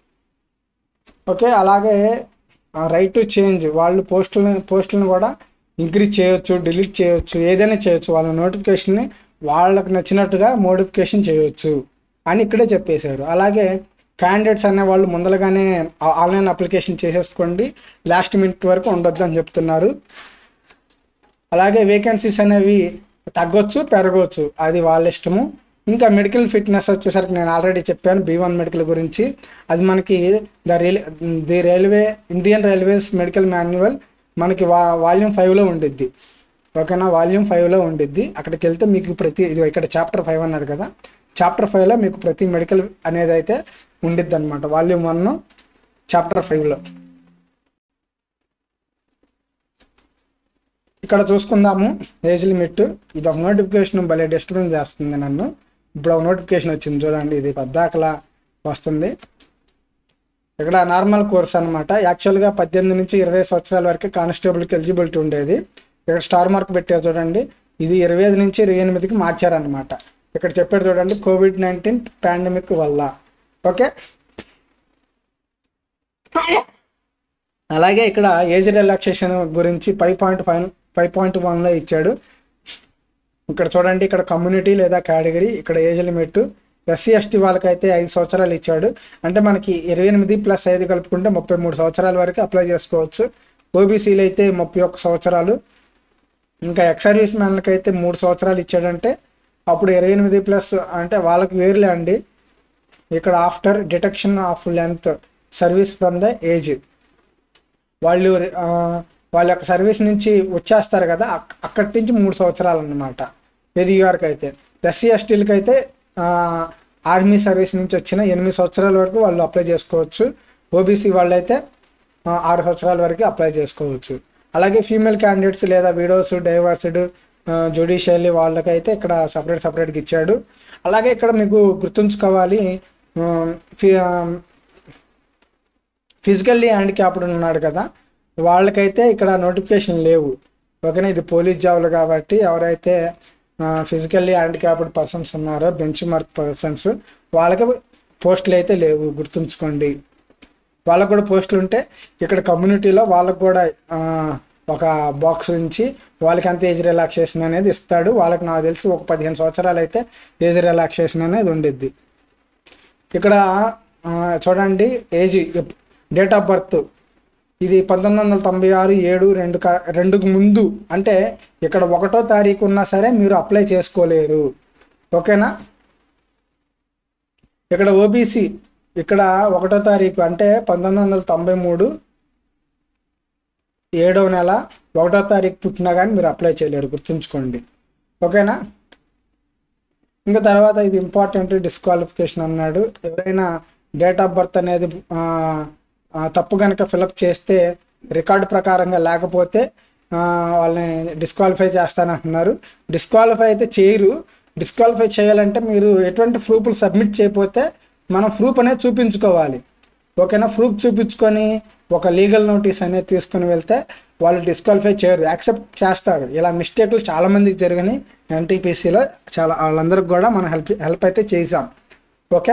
ఓకే అలాగే రైట్ టు చేంజ్ వాళ్ళు పోస్టులను పోస్టులను కూడా ఇంక్రీజ్ చేయొచ్చు డిలీట్ చేయొచ్చు ఏదైనా చేయొచ్చు వాళ్ళ నోటిఫికేషన్ని వాళ్ళకి నచ్చినట్టుగా మోడిఫికేషన్ చేయొచ్చు అని ఇక్కడే చెప్పేశారు అలాగే క్యాండిడేట్స్ అనే వాళ్ళు ముందరగానే ఆ- ఆన్లైన్ అప్లికేషన్ చేసేసుకోండి లాస్ట్ మినిట్ వరకు ఉండొద్దు అని చెప్తున్నారు అలాగే వేకెన్సీస్ అనేవి తగ్గొచ్చు పెరగవచ్చు అది వాళ్ళ ఇష్టము ఇంకా మెడికల్ ఫిట్నెస్ వచ్చేసరికి నేను ఆల్రెడీ చెప్పాను బీ వన్ మెడికల్ గురించి అది మనకి the rail the railway Indian railways medical manual మనకి వా వాల్యూమ్ ఫైవ్లో ఉండిద్ది ఓకేనా వాల్యూమ్ ఫైవ్లో ఉండిద్ది అక్కడికి వెళ్తే మీకు ప్రతి ఇది ఇక్కడ చాప్టర్ ఫైవ్ అన్నారు కదా చాప్టర్ ఫైవ్లో మీకు ప్రతి మెడికల్ అనేది అయితే ఉండిద్ది అనమాట వాల్యూమ్ వన్ చాప్టర్ ఫైవ్లో ఇక్కడ చూసుకుందాము ఏజ్ లిమిట్ ఇది ఒక నోటిఫికేషన్ భలే డిస్టర్బెన్స్ చేస్తుంది నన్ను ఇప్పుడు ఒక నోటిఫికేషన్ వచ్చింది చూడండి ఇది పద్దాకలా వస్తుంది ఇక్కడ నార్మల్ కోర్స్ అనమాట యాక్చువల్గా పద్దెనిమిది నుంచి ఇరవై సంవత్సరాల వరకు కానిస్టేబుల్కి ఎలిజిబిలిటీ ఉండేది ఇక్కడ స్టార్ మార్క్ పెట్టారు చూడండి ఇది ఇరవై ఐదు నుంచి ఇరవై ఎనిమిదికి మార్చారనమాట ఇక్కడ చెప్పారు చూడండి కోవిడ్ నైన్టీన్ పాండమిక్ వల్ల ఓకే అలాగే ఇక్కడ ఏజ్ రిలాక్సేషన్ గురించి five point five five point వన్లో ఇచ్చాడు ఇక్కడ చూడండి ఇక్కడ కమ్యూనిటీ లేదా కేటగిరీ ఇక్కడ ఏజ్ లిమిట్ ఎస్సీ ఎస్టీ వాళ్ళకైతే ఐదు సంవత్సరాలు ఇచ్చాడు అంటే మనకి ఇరవై ఎనిమిది ప్లస్ ఐదు కలుపుకుంటే ముప్పై మూడు సంవత్సరాల వరకు అప్లై చేసుకోవచ్చు ఓబీసీలు అయితే ముప్పై ఒక్క సంవత్సరాలు ఇంకా ఎక్స్ సర్వీస్ మ్యాన్లకి అయితే మూడు సంవత్సరాలు ఇచ్చాడంటే అప్పుడు ఇరవై ఎనిమిది ప్లస్ అంటే వాళ్ళకి వేరులే అండి ఇక్కడ after detection of length service from the age వాళ్ళు ఆ, వాళ్ళ యొక్క సర్వీస్ నుంచి వచ్చేస్తారు కదా అక్- అక్కడి నుంచి మూడు సంవత్సరాలు అన్నమాట ఇది వరకు అయితే ఎస్సీ ఎస్టీలకి అయితే ఆర్మీ సర్వీస్ నుంచి వచ్చిన ఎనిమిది సంవత్సరాల వరకు వాళ్ళు అప్లై చేసుకోవచ్చు ఓబీసీ వాళ్ళైతే ఆ, ఆరు సంవత్సరాల వరకు అప్లై చేసుకోవచ్చు అలాగే ఫీమేల్ క్యాండిడేట్స్ లేదా విడోస్ డైవర్స్డ్ జ్యుడిషియల్లీ వాళ్ళకైతే ఇక్కడ సపరేట్ సపరేట్గా ఇచ్చాడు అలాగే ఇక్కడ మీకు గుర్తుంచుకోవాలి ఆ, ఫి- ఆ, ఫిజికల్లీ హ్యాండిక్యాప్డ్ ఉన్నాడు కదా వాళ్ళకైతే ఇక్కడ నోటిఫికేషన్ లేవు ఓకేనా ఇది పోలీస్ జాబ్లు కాబట్టి ఎవరైతే ఫిజికల్లీ హ్యాండిక్యాప్డ్ పర్సన్స్ ఉన్నారో బెంచ్ మార్క్ పర్సన్స్ వాళ్ళకి పోస్టులు అయితే లేవు గుర్తుంచుకోండి వాళ్ళకు కూడా పోస్టులు ఉంటే ఇక్కడ కమ్యూనిటీలో వాళ్ళకు కూడా ఆ, ఒక బాక్స్ ఉంచి వాళ్ళకి అంత ఏజ్ రిలాక్సేషన్ అనేది ఇస్తాడు వాళ్ళకి నాకు తెలిసి ఒక పదిహేను సంవత్సరాలు అయితే ఏజ్ రిలాక్సేషన్ అనేది ఉండిద్ది ఇక్కడ ఆ, చూడండి ఏజ్ డేట్ ఆఫ్ బర్త్ ఇది పంతొమ్మిది వందల తొంభై ఆరు ఏడు రెండు క- రెండుకు ముందు అంటే ఇక్కడ ఒకటో తారీఖు ఉన్నా సరే మీరు అప్లై చేసుకోలేరు ఓకేనా ఇక్కడ ఓబీసీ ఇక్కడ ఒకటో తారీఖు అంటే పంతొమ్మిది వందల తొంభై మూడు ఏడవ నెల ఒకటో తారీఖు పుట్టినా కానీ మీరు అప్లై చేయలేరు గుర్తుంచుకోండి ఓకేనా ఇంకా తర్వాత ఇది ఇంపార్టెంట్ డిస్క్వాలిఫికేషన్ అన్నాడు ఎవరైనా డేట్ ఆఫ్ బర్త్ అనేది ఆ, ఆ, తప్పు కనుక ఫిలప్ చేస్తే రికార్డు ప్రకారంగా లేకపోతే ఆ, వాళ్ళని డిస్క్వాలిఫై చేస్తానంటున్నారు డిస్క్వాలిఫై అయితే చేయరు డిస్క్వాలిఫై చేయాలంటే మీరు ఎటువంటి ప్రూఫ్లు సబ్మిట్ చేయకపోతే మనం ప్రూఫ్ అనేది చూపించుకోవాలి ఓకేనా ప్రూఫ్ చూపించుకొని ఒక లీగల్ నోటీస్ అనేది తీసుకొని వెళ్తే వాళ్ళు డిస్క్వాలిఫై చేయరు యాక్సెప్ట్ చేస్తారు ఇలా మిస్టేక్లు చాలా మందికి జరిగినాయి ఎన్టీపీసీలో చాలా వాళ్ళందరికి కూడా మనం హెల్ప్ హెల్ప్ అయితే చేసాం ఓకే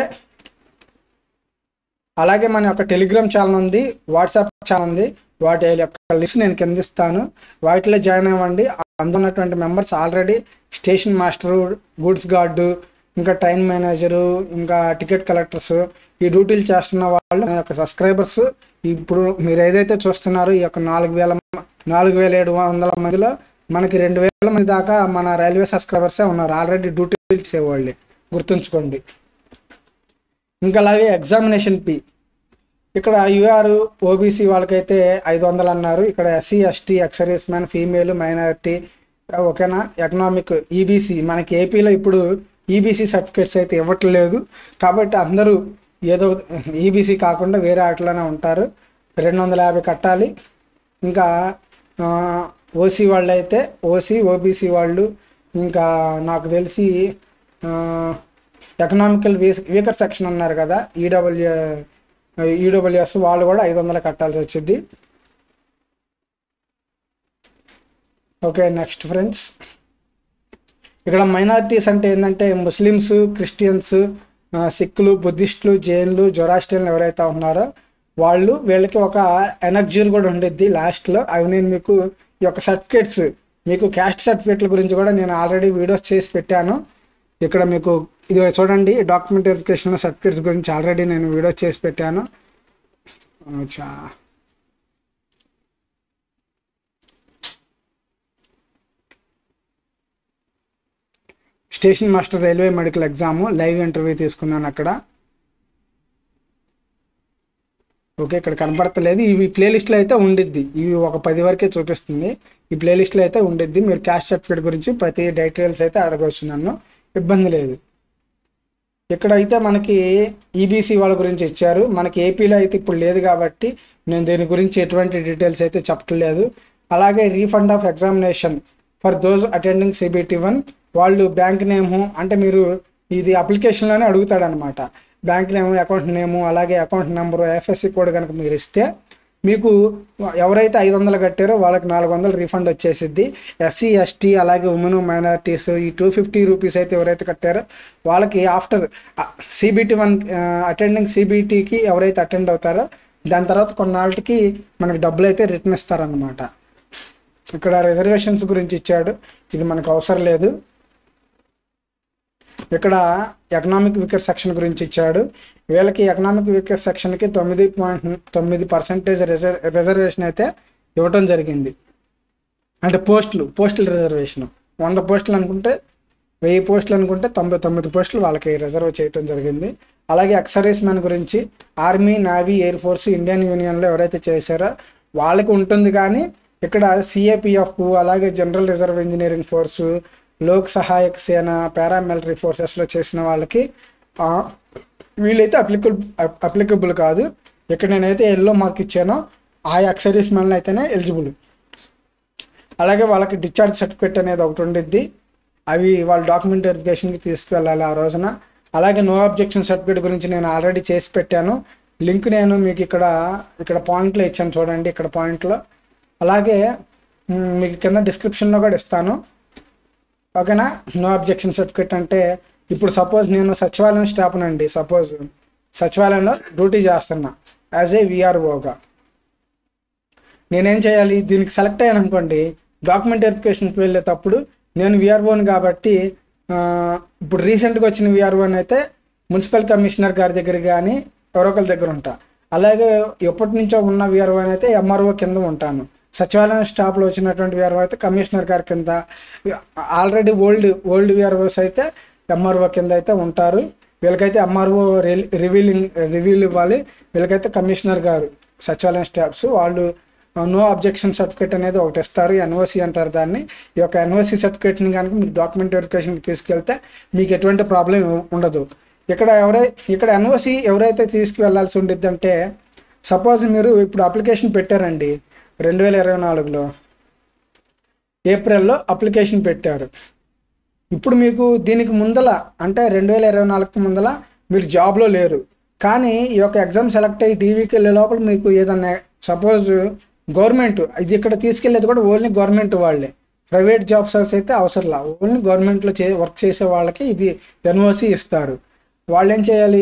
అలాగే మన యొక్క టెలిగ్రామ్ ఛానల్ ఉంది వాట్సాప్ ఛానల్ ఉంది వాటి యొక్క లిస్ట్ నేను కింద ఇస్తాను వాటిలో జాయిన్ అవ్వండి అందులో ఉన్నటువంటి members already station master goods guard ఇంకా ట్రైన్ మేనేజరు ఇంకా టికెట్ కలెక్టర్స్ ఈ డ్యూటీలు చేస్తున్న వాళ్ళు మన యొక్క సబ్స్క్రైబర్స్ ఇప్పుడు మీరు ఏదైతే చూస్తున్నారో ఈ యొక్క నాలుగు వేల నాలుగు వేల ఏడు వందల మందిలో మనకి రెండు వేల మంది దాకా మన రైల్వే సబ్స్క్రైబర్సే ఉన్నారు ఆల్రెడీ డ్యూటీలు చేసేవాళ్ళే గుర్తుంచుకోండి ఇంకా అలాగే ఎగ్జామినేషన్ ఫీ ఇక్కడ యూఆర్ ఓబీసీ వాళ్ళకైతే ఐదు వందలు అన్నారు ఇక్కడ SC ST ex service man female minority ఓకేనా ఎకనామిక్ ఈబీసీ మనకి ఏపీలో ఇప్పుడు ఈబీసీ సర్టిఫికేట్స్ అయితే ఇవ్వట్లేదు కాబట్టి అందరూ ఏదో ఈబీసీ కాకుండా వేరే వాటిలోనే ఉంటారు రెండు వందల యాభై కట్టాలి ఇంకా ఓసీ వాళ్ళు అయితే ఓసీ ఓబీసీ వాళ్ళు ఇంకా నాకు తెలిసి ఎకనామికల్ వీకర్ సెక్షన్ ఉన్నారు కదా ఈడబ్ల్యూ ఈడబ్ల్యూఎస్ వాళ్ళు కూడా ఐదు వందలు కట్టాల్సి వచ్చింది ఓకే నెక్స్ట్ ఫ్రెండ్స్ ఇక్కడ మైనారిటీస్ అంటే ఏంటంటే ముస్లిమ్స్ క్రిస్టియన్స్ ఆ, సిక్కులు బుద్ధిస్టులు జైన్లు జొరాస్ట్రియన్లు ఎవరైతే ఉన్నారో వాళ్ళు వీళ్ళకి ఒక ఎనర్జీలు కూడా ఉండిద్ది లాస్ట్లో అవి నేను మీకు ఈ యొక్క సర్టిఫికేట్స్ మీకు క్యాస్ట్ సర్టిఫికేట్ల గురించి కూడా నేను ఆల్రెడీ వీడియోస్ చేసి పెట్టాను ఇక్కడ మీకు ఇది చూడండి డాక్యుమెంట్ వెరిఫికేషన్ సర్టిఫికేట్స్ గురించి ఆల్రెడీ నేను వీడియోస్ చేసి పెట్టాను అచ్చా station master railway medical exam live interview తీసుకున్నాను అక్కడ ఓకే ఇక్కడ కనపడతలేదు ఇవి ప్లేలిస్ట్లో అయితే ఉండిద్ది ఇవి ఒక పది వరకే చూపిస్తుంది ఈ ప్లేలిస్ట్లో అయితే ఉండిద్ది మీరు క్యాష్ సర్టిఫికేట్ గురించి ప్రతి డీటెయిల్స్ అయితే అడగవచ్చు నన్ను ఇబ్బంది లేదు ఇక్కడ అయితే మనకి ఈబీసీ వాళ్ళ గురించి ఇచ్చారు మనకి ఏపీలో అయితే ఇప్పుడు లేదు కాబట్టి నేను దీని గురించి ఎటువంటి డీటెయిల్స్ అయితే చెప్పట్లేదు అలాగే refund of examination for those attending CBT one వాళ్ళు బ్యాంక్ నేము అంటే మీరు ఇది అప్లికేషన్లోనే అడుగుతాడు అనమాట బ్యాంక్ నేము అకౌంట్ నేము అలాగే అకౌంట్ నెంబరు ఎఫ్ఎస్సి కోడ్ కనుక మీరు ఇస్తే మీకు ఎవరైతే ఐదు వందలు కట్టారో వాళ్ళకి నాలుగు వందలు రీఫండ్ వచ్చేసిద్ది ఎస్సీ ఎస్టీ అలాగే ఉమెన్ మైనారిటీస్ ఈ టూ ఫిఫ్టీ రూపీస్ అయితే ఎవరైతే కట్టారో వాళ్ళకి ఆఫ్టర్ సిబిటి వన్ అటెండింగ్ సిబిటీకి ఎవరైతే అటెండ్ అవుతారో దాని తర్వాత కొన్నాళ్ళకి మనకి డబ్బులు అయితే రిటర్న్ ఇస్తారనమాట ఇక్కడ రిజర్వేషన్స్ గురించి ఇచ్చాడు ఇది మనకు అవసరం లేదు ఇక్కడ ఎకనామిక్ వీకర్ సెక్షన్ గురించి ఇచ్చాడు వీళ్ళకి ఎకనామిక్ వీకర్ సెక్షన్కి తొమ్మిది పాయింట్ తొమ్మిది పర్సెంటేజ్ రిజర్ రిజర్వేషన్ అయితే ఇవ్వటం జరిగింది అంటే పోస్టులు పోస్టుల రిజర్వేషన్ వంద పోస్టులు అనుకుంటే వెయ్యి పోస్టులు అనుకుంటే తొంభై తొమ్మిది పోస్టులు వాళ్ళకి రిజర్వ్ చేయడం జరిగింది అలాగే ఎక్సర్వీస్ మ్యాన్ గురించి army navy air force Indian యూనియన్లో ఎవరైతే చేశారో వాళ్ళకి ఉంటుంది కానీ ఇక్కడ సిఏపిఎఫ్ అలాగే general reserve engineering force Lok Sahayak Sena paramilitary ఫోర్సెస్లో చేసిన వాళ్ళకి ఆ, వీళ్ళైతే అప్లికబుల్ అప్లికబుల్ కాదు ఇక్కడ నేనైతే ఎల్లో మార్క్ ఇచ్చానో ఆ ఎక్సర్వీస్ మెన్ అయితేనే ఎలిజిబుల్ అలాగే వాళ్ళకి డిశ్చార్జ్ సర్టిఫికేట్ అనేది ఒకటి ఉండిద్ది అవి వాళ్ళ డాక్యుమెంట్ వెరిఫికేషన్కి తీసుకువెళ్ళాలి ఆ రోజున అలాగే నో అబ్జెక్షన్ సర్టిఫికేట్ గురించి నేను ఆల్రెడీ చేసి పెట్టాను లింక్ నేను మీకు ఇక్కడ ఇక్కడ పాయింట్లో ఇచ్చాను చూడండి ఇక్కడ పాయింట్లో అలాగే మ్, మీకు కింద డిస్క్రిప్షన్లో కూడా ఇస్తాను ఓకేనా నో అబ్జెక్షన్ సర్టిఫికేట్ అంటే ఇప్పుడు సపోజ్ నేను సచివాలయం స్టాఫ్ నండి సపోజ్ సచివాలయంలో డ్యూటీ చేస్తున్నా యాజ్ ఏ విఆర్ఓగా నేనేం చేయాలి దీనికి సెలెక్ట్ అయ్యాను అనుకోండి డాక్యుమెంట్ వెరిఫికేషన్కి వెళ్ళేటప్పుడు నేను విఆర్ఓని కాబట్టి ఆ, ఇప్పుడు రీసెంట్గా వచ్చిన విఆర్ఓని అయితే మున్సిపల్ కమిషనర్ గారి దగ్గర కానీ ఎవరో ఒకరి దగ్గర ఉంటా అలాగే ఎప్పటి నుంచో ఉన్న విఆర్ఓ అయితే ఎంఆర్ఓ కింద ఉంటాను సచివాలయం స్టాఫ్లో వచ్చినటువంటి విఆర్ఓ అయితే కమిషనర్ గారి కింద ఆల్రెడీ ఓల్డ్ ఓల్డ్ విఆర్ఓస్ అయితే ఎంఆర్ఓ కింద అయితే ఉంటారు వీళ్ళకైతే ఎంఆర్ఓ రివీలింగ్ రివీల్ ఇవ్వాలి వీళ్ళకైతే కమిషనర్ గారు సచివాలయం స్టాఫ్స్ వాళ్ళు నో అబ్జెక్షన్ సర్టిఫికేట్ అనేది ఒకటి ఇస్తారు ఎన్ఓసి అంటారు దాన్ని ఈ యొక్క ఎన్ఓసి సర్టిఫికేట్ని కనుక మీరు డాక్యుమెంట్ వెరిఫికేషన్కి తీసుకెళ్తే మీకు ఎటువంటి ప్రాబ్లం ఉండదు ఇక్కడ ఎవరై ఇక్కడ ఎన్ఓసి ఎవరైతే తీసుకువెళ్లాల్సి ఉండిద్దంటే సపోజ్ మీరు ఇప్పుడు అప్లికేషన్ పెట్టారండి రెండు వేల ఇరవై నాలుగులో ఏప్రిల్లో అప్లికేషన్ పెట్టారు ఇప్పుడు మీకు దీనికి ముందల అంటే రెండు వేల ఇరవై నాలుగుకి ముందల మీరు జాబ్లో లేరు కానీ ఈ యొక్క ఎగ్జామ్ సెలెక్ట్ అయ్యి టీవీకి వెళ్ళే లోపల మీకు ఏదన్నా సపోజ్ గవర్నమెంట్ ఇది ఇక్కడ తీసుకెళ్ళేది కూడా ఓన్లీ గవర్నమెంట్ వాళ్ళే ప్రైవేట్ జాబ్స్ అయితే అవసరంలా ఓన్లీ గవర్నమెంట్లో చే వర్క్ చేసే వాళ్ళకి ఇది ఎన్ఓసి ఇస్తారు వాళ్ళు ఏం చేయాలి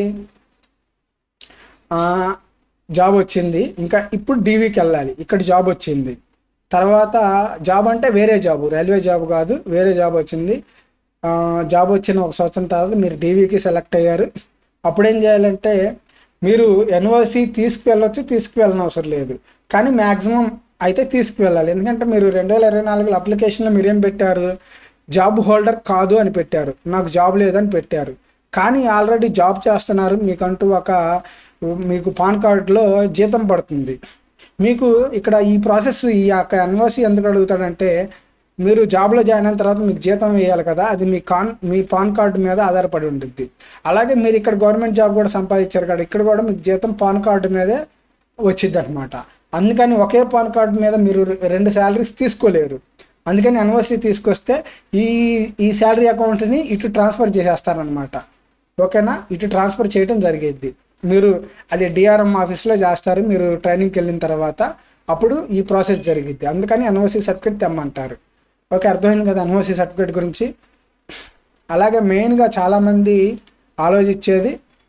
ఆ, జాబ్ వచ్చింది ఇంకా ఇప్పుడు డీవీకి వెళ్ళాలి ఇక్కడ జాబ్ వచ్చింది తర్వాత జాబ్ అంటే వేరే జాబ్ రైల్వే జాబ్ కాదు వేరే జాబ్ వచ్చింది ఆ, జాబ్ వచ్చిన ఒక సంవత్సరం తర్వాత మీరు డీవీకి సెలెక్ట్ అయ్యారు అప్పుడు ఏం చేయాలంటే మీరు ఎన్ఓసి తీసుకువెళ్ళొచ్చు తీసుకువెళ్ళని అవసరం లేదు కానీ మ్యాక్సిమం అయితే తీసుకువెళ్ళాలి ఎందుకంటే మీరు రెండు వేల ఇరవై నాలుగులో అప్లికేషన్లో మీరేం పెట్టారు జాబ్ హోల్డర్ కాదు అని పెట్టారు నాకు జాబ్ లేదని పెట్టారు కానీ ఆల్రెడీ జాబ్ చేస్తున్నారు మీకంటూ ఒక మీకు పాన్ కార్డులో జీతం పడుతుంది మీకు ఇక్కడ ఈ ప్రాసెస్ ఈ యొక్క ఎన్ఓసి ఎందుకు అడుగుతాడంటే మీరు జాబ్లో జాయిన్ అయిన తర్వాత మీకు జీతం వేయాలి కదా అది మీ కాన్ మీ పాన్ కార్డు మీద ఆధారపడి ఉంటుంది అలాగే మీరు ఇక్కడ గవర్నమెంట్ జాబ్ కూడా సంపాదించారు కదా ఇక్కడ కూడా మీకు జీతం పాన్ కార్డు మీదే వచ్చింది అనమాట అందుకని ఒకే పాన్ కార్డు మీద మీరు రెండు శాలరీస్ తీసుకోలేరు అందుకని ఎన్ఓసి తీసుకొస్తే ఈ ఈ శాలరీ అకౌంట్ని ఇటు ట్రాన్స్ఫర్ చేసేస్తారనమాట ఓకేనా ఇటు ట్రాన్స్ఫర్ చేయడం జరిగేది మీరు అది డిఆర్ఎం ఆఫీస్లో చేస్తారు మీరు ట్రైనింగ్కి వెళ్ళిన తర్వాత అప్పుడు ఈ ప్రాసెస్ జరిగిద్ది అందుకని ఎన్ఓసి సర్టిఫికేట్ తెమ్మంటారు ఓకే అర్థమైంది కదా ఎన్ఓసి సర్టిఫికేట్ గురించి అలాగే మెయిన్గా చాలామంది ఆలోచించేది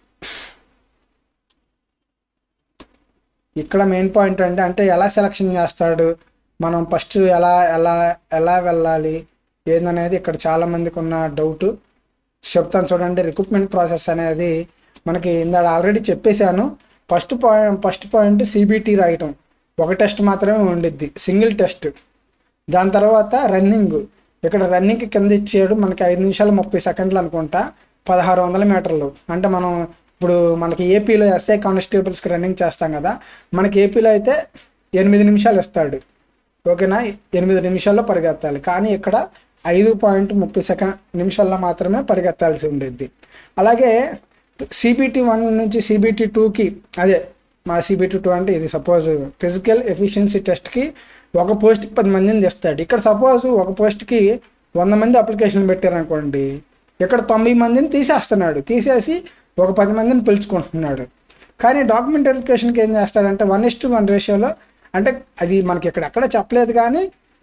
ఇక్కడ మెయిన్ పాయింట్ అంటే అంటే ఎలా సెలక్షన్ చేస్తాడు మనం ఫస్ట్ ఎలా ఎలా ఎలా వెళ్ళాలి ఏందనేది ఇక్కడ చాలా మందికి ఉన్న డౌట్ చెప్తాను చూడండి రిక్రూట్మెంట్ ప్రాసెస్ అనేది మనకి ఇందాక ఆల్రెడీ చెప్పేశాను first point first point CBT రాయటం ఒక టెస్ట్ మాత్రమే ఉండిద్ది సింగిల్ టెస్ట్ దాని తర్వాత రన్నింగ్ ఇక్కడ రన్నింగ్ కింద ఇచ్చాడు మనకి ఐదు నిమిషాలు ముప్పై సెకండ్లు అనుకుంటా పదహారు వందల మీటర్లు అంటే మనం ఇప్పుడు మనకి ఏపీలో ఎస్ఐ కానిస్టేబుల్స్కి రన్నింగ్ చేస్తాం కదా మనకి ఏపీలో అయితే ఎనిమిది నిమిషాలు ఇస్తాడు ఓకేనా ఎనిమిది నిమిషాల్లో పరిగెత్తాలి కానీ ఇక్కడ ఐదు పాయింట్ ముప్పై సెకండ్ నిమిషాల్లో మాత్రమే పరిగెత్తాల్సి ఉండేది అలాగే సిబిటి వన్ నుంచి సిబిటి టూకి అదే మా సిబిటి టూ అంటే ఇది సపోజ్ ఫిజికల్ ఎఫిషియన్సీ టెస్ట్కి ఒక పోస్ట్కి పది మందిని తెస్తాడు ఇక్కడ సపోజ్ ఒక పోస్ట్కి వంద మంది అప్లికేషన్ పెట్టారనుకోండి ఇక్కడ తొంభై మందిని తీసేస్తున్నాడు తీసేసి ఒక పది మందిని పిలుచుకుంటున్నాడు కానీ డాక్యుమెంట్ వెరిఫికేషన్కి ఏం చేస్తాడంటే వన్ ఇస్ టు వన్ రేషియోలో అంటే అది మనకి ఇక్కడ ఎక్కడ చెప్పలేదు కానీ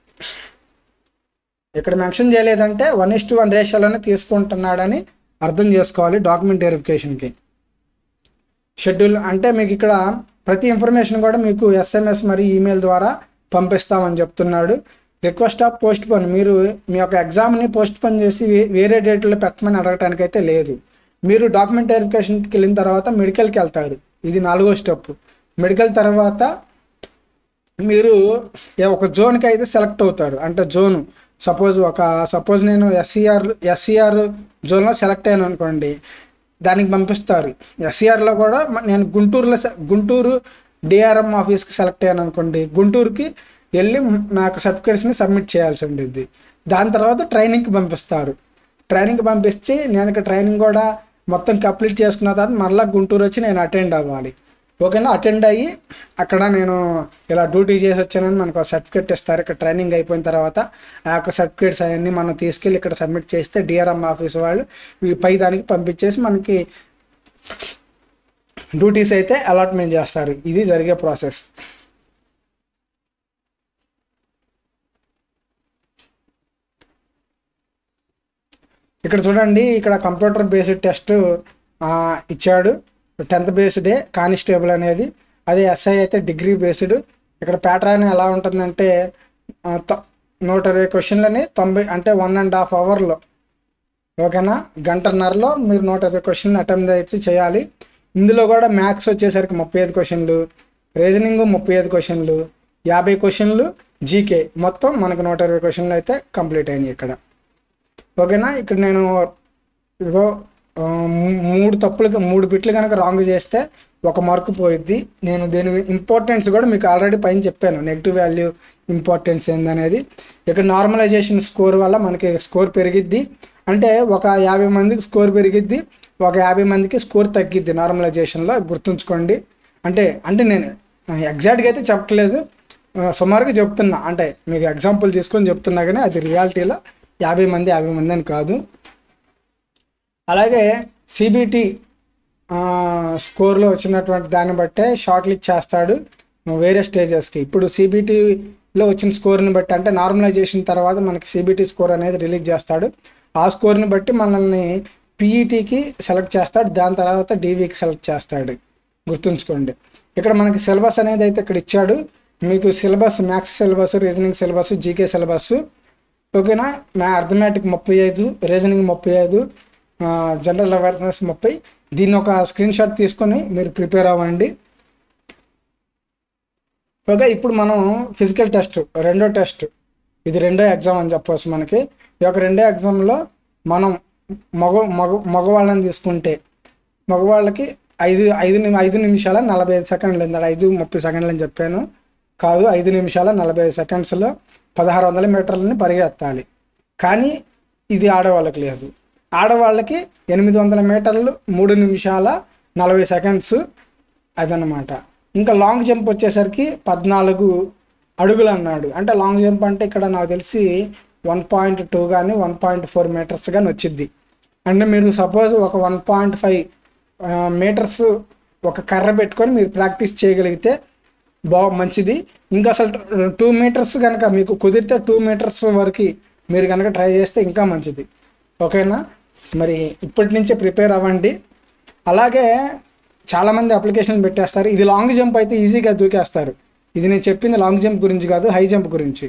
ఇక్కడ మెన్షన్ చేయలేదంటే వన్ ఇస్ టు వన్ రేషియోలోనే తీసుకుంటున్నాడని అర్థం చేసుకోవాలి డాక్యుమెంట్ వెరిఫికేషన్కి షెడ్యూల్ అంటే మీకు ఇక్కడ ప్రతి ఇన్ఫర్మేషన్ కూడా మీకు ఎస్ఎంఎస్ మరియు ఈమెయిల్ ద్వారా పంపిస్తామని చెప్తున్నాడు రిక్వెస్ట్ ఆఫ్ పోస్ట్ పోన్ మీరు మీ యొక్క ఎగ్జామ్ని పోస్ట్ పోన్ చేసి వే- వేరే డేట్లో పెట్టమని అడగటానికి అయితే లేదు మీరు డాక్యుమెంట్ వెరిఫికేషన్కి వెళ్ళిన తర్వాత మెడికల్కి వెళ్తారు ఇది నాలుగో స్టెప్ మెడికల్ తర్వాత మీరు ఏ- ఒక జోన్కి అయితే సెలెక్ట్ అవుతారు అంటే జోన్ సపోజ్ ఒక సపోజ్ నేను ఎస్సీఆర్ ఎస్సీఆర్ జోన్లో సెలెక్ట్ అయ్యాను అనుకోండి దానికి పంపిస్తారు ఎస్సీఆర్లో కూడా మ- నేను గుంటూరులో సె- గుంటూరు డిఆర్ఎం ఆఫీస్కి సెలెక్ట్ అయ్యాను అనుకోండి గుంటూరుకి వెళ్ళి నాకు సర్టిఫికేట్స్ని సబ్మిట్ చేయాల్సి ఉండేది దాని తర్వాత ట్రైనింగ్కి పంపిస్తారు ట్రైనింగ్కి పంపించి నేను ఇక్కడ ట్రైనింగ్ కూడా మొత్తం కంప్లీట్ చేసుకున్న తర్వాత మరలా గుంటూరు వచ్చి నేను అటెండ్ అవ్వాలి ఓకేనా అటెండ్ అయ్యి అక్కడ నేను ఇలా డ్యూటీ చేసి వచ్చానని మనకు ఒక సర్టిఫికేట్ ఇస్తారు ఇక్కడ ట్రైనింగ్ అయిపోయిన తర్వాత ఆ యొక్క సర్టిఫికేట్స్ అవన్నీ మనం తీసుకెళ్ళి ఇక్కడ సబ్మిట్ చేస్తే డిఆర్ఎం ఆఫీస్ వాళ్ళు ఈ పై దానికి పంపించేసి మనకి డ్యూటీస్ అయితే అలాట్మెంట్ చేస్తారు ఇది జరిగే ప్రాసెస్ ఇక్కడ చూడండి ఇక్కడ కంప్యూటర్ బేస్డ్ టెస్ట్ ఇచ్చాడు టెన్త్ బేస్డే కానిస్టేబుల్ అనేది అదే ఎస్ఐ అయితే డిగ్రీ బేస్డ్ ఇక్కడ ప్యాటర్న్ ఎలా ఉంటుందంటే ఆ, తొ- నూట ఇరవై క్వశ్చన్లని తొంభై అంటే వన్ అండ్ హాఫ్ అవర్లో ఓకేనా గంటన్నరలో మీరు నూట ఇరవై క్వశ్చన్లు అటెంప్ట్ అయితే చేయాలి ఇందులో కూడా మ్యాథ్స్ వచ్చేసరికి ముప్పై ఐదు క్వశ్చన్లు రీజనింగ్ ముప్పై ఐదు క్వశ్చన్లు యాభై క్వశ్చన్లు జీకే మొత్తం మనకు నూట ఇరవై క్వశ్చన్లు అయితే కంప్లీట్ అయినాయి ఇక్కడ ఓకేనా ఇక్కడ నేను ఇదిగో ఆ, మూ- మూడు తప్పులు మూడు బిట్లు కనుక రాంగ్ చేస్తే ఒక మార్కు పోయిద్ది నేను దీని ఇంపార్టెన్స్ కూడా మీకు ఆల్రెడీ పైన చెప్పాను నెగిటివ్ వాల్యూ ఇంపార్టెన్స్ ఏందనేది ఇక్కడ నార్మలైజేషన్ స్కోర్ వల్ల మనకి స్కోర్ పెరిగిద్ది అంటే ఒక యాభై మందికి స్కోర్ పెరిగిద్ది ఒక యాభై మందికి స్కోర్ తగ్గిద్ది నార్మలైజేషన్లో గుర్తుంచుకోండి అంటే అంటే నేను ఎగ్జాక్ట్గా అయితే చెప్పట్లేదు ఆ, సుమారుగా చెప్తున్నా అంటే మీకు ఎగ్జాంపుల్ తీసుకొని చెప్తున్నా కానీ అది రియాలిటీలో యాభై మంది యాభై మంది అని కాదు అలాగే సిబిటి స్కోర్లో వచ్చినటువంటి దాన్ని బట్టే షార్ట్ లిస్ట్ చేస్తాడు వేరే స్టేజెస్కి ఇప్పుడు సిబిటిలో వచ్చిన స్కోర్ని బట్టి అంటే నార్మలైజేషన్ తర్వాత మనకి సిబిటి స్కోర్ అనేది రిలీజ్ చేస్తాడు ఆ స్కోర్ని బట్టి మనల్ని పీఈటీకి సెలెక్ట్ చేస్తాడు దాని తర్వాత డీవీకి సెలెక్ట్ చేస్తాడు గుర్తుంచుకోండి ఇక్కడ మనకి సిలబస్ అనేది అయితే ఇక్కడ ఇచ్చాడు మీకు syllabus maths syllabus reasoning syllabus GK syllabus ఓకేనా నా అర్థమెటిక్ ముప్పై ఐదు రీజనింగ్ ముప్పై ఐదు జనరల్ అవేర్నెస్ ముప్పై దీన్ని ఒక స్క్రీన్ షాట్ తీసుకొని మీరు ప్రిపేర్ అవ్వండి ఓకే ఇప్పుడు మనం ఫిజికల్ టెస్ట్ రెండో టెస్ట్ ఇది రెండో ఎగ్జామ్ అని చెప్పవచ్చు మనకి ఈ యొక్క రెండో ఎగ్జామ్లో మనం మగ మగ మగవాళ్ళని తీసుకుంటే మగవాళ్ళకి ఐదు ఐదు నిమి ఐదు నిమిషాల నలభై ఐదు సెకండ్లు ఇందాక ఐదు ముప్పై సెకండ్లు అని చెప్పాను కాదు ఐదు నిమిషాల నలభై ఐదు సెకండ్స్లో పదహారు వందల మీటర్లని పరిగెత్తాలి కానీ ఇది ఆడవాళ్ళకి లేదు ఆడవాళ్ళకి ఎనిమిది వందల మీటర్లు మూడు నిమిషాల నలభై సెకండ్స్ అదనమాట ఇంకా లాంగ్ జంప్ వచ్చేసరికి పద్నాలుగు అడుగులు అన్నాడు అంటే లాంగ్ జంప్ అంటే ఇక్కడ నాకు తెలిసి వన్ పాయింట్ టూ కానీ వన్ పాయింట్ ఫోర్ మీటర్స్ కానీ వచ్చింది అంటే మీరు సపోజ్ ఒక వన్ పాయింట్ ఫైవ్ మీటర్స్ ఒక కర్ర పెట్టుకొని మీరు ప్రాక్టీస్ చేయగలిగితే బా మంచిది ఇంకా అసలు టూ మీటర్స్ కనుక మీకు కుదిరితే టూ మీటర్స్ వరకు మీరు కనుక ట్రై చేస్తే ఇంకా మంచిది ఓకేనా మరి ఇప్పటి నుంచే ప్రిపేర్ అవ్వండి అలాగే చాలామంది అప్లికేషన్ పెట్టేస్తారు ఇది లాంగ్ జంప్ అయితే ఈజీగా దూకేస్తారు ఇది నేను చెప్పింది లాంగ్ జంప్ గురించి కాదు హై జంప్ గురించి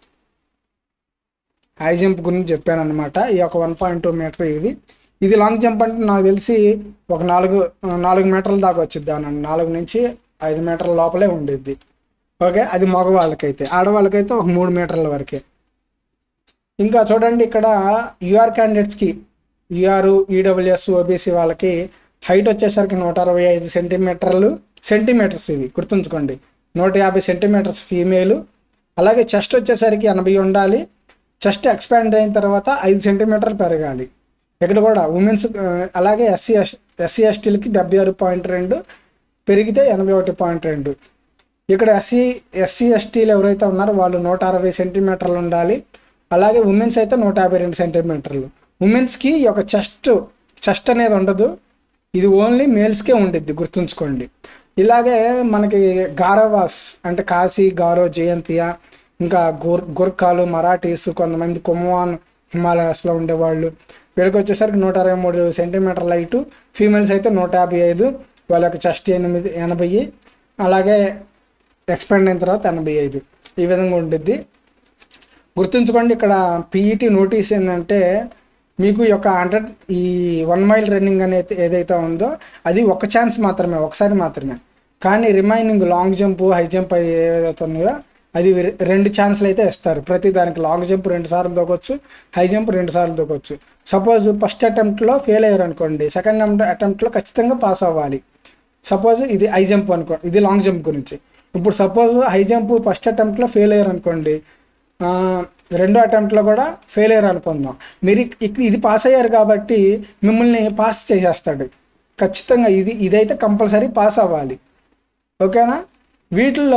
హై జంప్ గురించి చెప్పాను అనమాట ఈ యొక్క వన్ పాయింట్ టూ మీటర్ ఇది ఇది లాంగ్ జంప్ అంటే నాకు తెలిసి ఒక నాలుగు నాలుగు మీటర్ల దాకా వచ్చిద్ది అనండి నాలుగు నుంచి ఐదు మీటర్ల లోపలే ఉండిద్ది ఓకే అది మగవాళ్ళకైతే ఆడవాళ్ళకైతే ఒక మూడు మీటర్ల వరకే ఇంకా చూడండి ఇక్కడ యూఆర్ క్యాండిడేట్స్కి యూఆర్ ఈడబ్ల్యూఎస్ ఓబీసీ వాళ్ళకి హైట్ వచ్చేసరికి నూట అరవై ఐదు సెంటీమీటర్లు సెంటీమీటర్స్ ఇవి గుర్తుంచుకోండి నూట యాభై సెంటీమీటర్స్ ఫీమేలు అలాగే చెస్ట్ వచ్చేసరికి ఎనభై ఉండాలి చెస్ట్ ఎక్స్పాండ్ అయిన తర్వాత ఐదు సెంటీమీటర్లు పెరగాలి ఇక్కడ కూడా ఉమెన్స్ అలాగే ఎస్సీ ఎస్ ఎస్సీ ఎస్టీలకి డెబ్బై ఆరు పాయింట్ రెండు పెరిగితే ఎనభై ఒకటి పాయింట్ రెండు ఇక్కడ ఎస్సీ ఎస్సీ ఎస్టీలు ఎవరైతే ఉన్నారో వాళ్ళు నూట అరవై సెంటీమీటర్లు ఉండాలి అలాగే ఉమెన్స్ అయితే నూట యాభై రెండు సెంటీమీటర్లు ఉమెన్స్కి ఈ యొక్క చెస్ట్ చెస్ట్ అనేది ఉండదు ఇది ఓన్లీ మేల్స్కే ఉండిద్ది గుర్తుంచుకోండి ఇలాగే మనకి గారవాస్ అంటే కాశీ గారో జయంతియ ఇంకా గుర్ గుర్ఖాలు మరాఠీస్ కొంతమంది కొమ్వాన్ హిమాలయాస్లో ఉండేవాళ్ళు వీళ్ళకి వచ్చేసరికి నూట అరవై మూడు సెంటీమీటర్ల హైటు ఫీమేల్స్ అయితే నూట యాభై ఐదు వాళ్ళ యొక్క చెస్ట్ ఎనిమిది ఎనభై అలాగే ఎక్స్పాండ్ అయిన తర్వాత ఎనభై ఐదు ఈ విధంగా ఉండిద్ది గుర్తుంచుకోండి ఇక్కడ పీఈటీ నోటీస్ ఏంటంటే మీకు ఈ యొక్క హండ్రెడ్ ఈ వన్ మైల్ రన్నింగ్ అనేది ఏదైతే ఉందో అది ఒక ఛాన్స్ మాత్రమే ఒకసారి మాత్రమే కానీ remaining long jump high jump ఏదైతే ఉన్నాయో అది రె- రెండు ఛాన్స్లు అయితే ఇస్తారు ప్రతి దానికి లాంగ్ జంప్ రెండు సార్లు దూకొచ్చు హై జంప్ రెండు సార్లు దూకొచ్చు సపోజ్ ఫస్ట్ అటెంప్ట్లో ఫెయిల్ అయ్యారు అనుకోండి సెకండ్ అటెంప్ట్లో ఖచ్చితంగా పాస్ అవ్వాలి సపోజ్ ఇది హై జంప్ అనుకో ఇది లాంగ్ జంప్ గురించి ఇప్పుడు సపోజ్ హై జంప్ ఫస్ట్ అటెంప్ట్లో ఫెయిల్ అయ్యారు అనుకోండి ఆ, రెండో అటెంప్ట్లో కూడా ఫెయిలియర్ అనుకుందాం మీరు ఇక్- ఇక్- ఇది పాస్ అయ్యారు కాబట్టి మిమ్మల్ని పాస్ చేసేస్తాడు ఖచ్చితంగా ఇది ఇదైతే కంపల్సరీ పాస్ అవ్వాలి ఓకేనా వీటిల్లో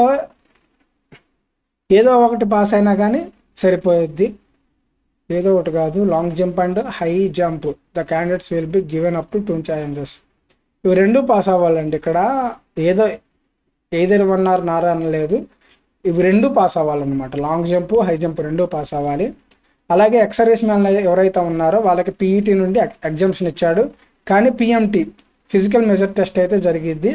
ఏదో ఒకటి పాస్ అయినా కానీ సరిపోయిద్ది ఏదో ఒకటి కాదు long jump and high jump the candidates will be given up to two challenges ఇవి రెండు పాస్ అవ్వాలండి ఇక్కడ ఏదో ఏదైనా వన్ ఆర్ నార్ అనలేదు ఇవి రెండు పాస్ అవ్వాలన్నమాట లాంగ్ జంప్ హై జంప్ రెండు పాస్ అవ్వాలి అలాగే ఎక్స్ సర్వీస్ మ్యాన్ ఎవరైతే ఉన్నారో వాళ్ళకి పీఈటీ నుండి ఎగ్జామ్షన్ ఇచ్చాడు కానీ పిఎంటీ ఫిజికల్ మెజర్ టెస్ట్ అయితే జరిగిద్ది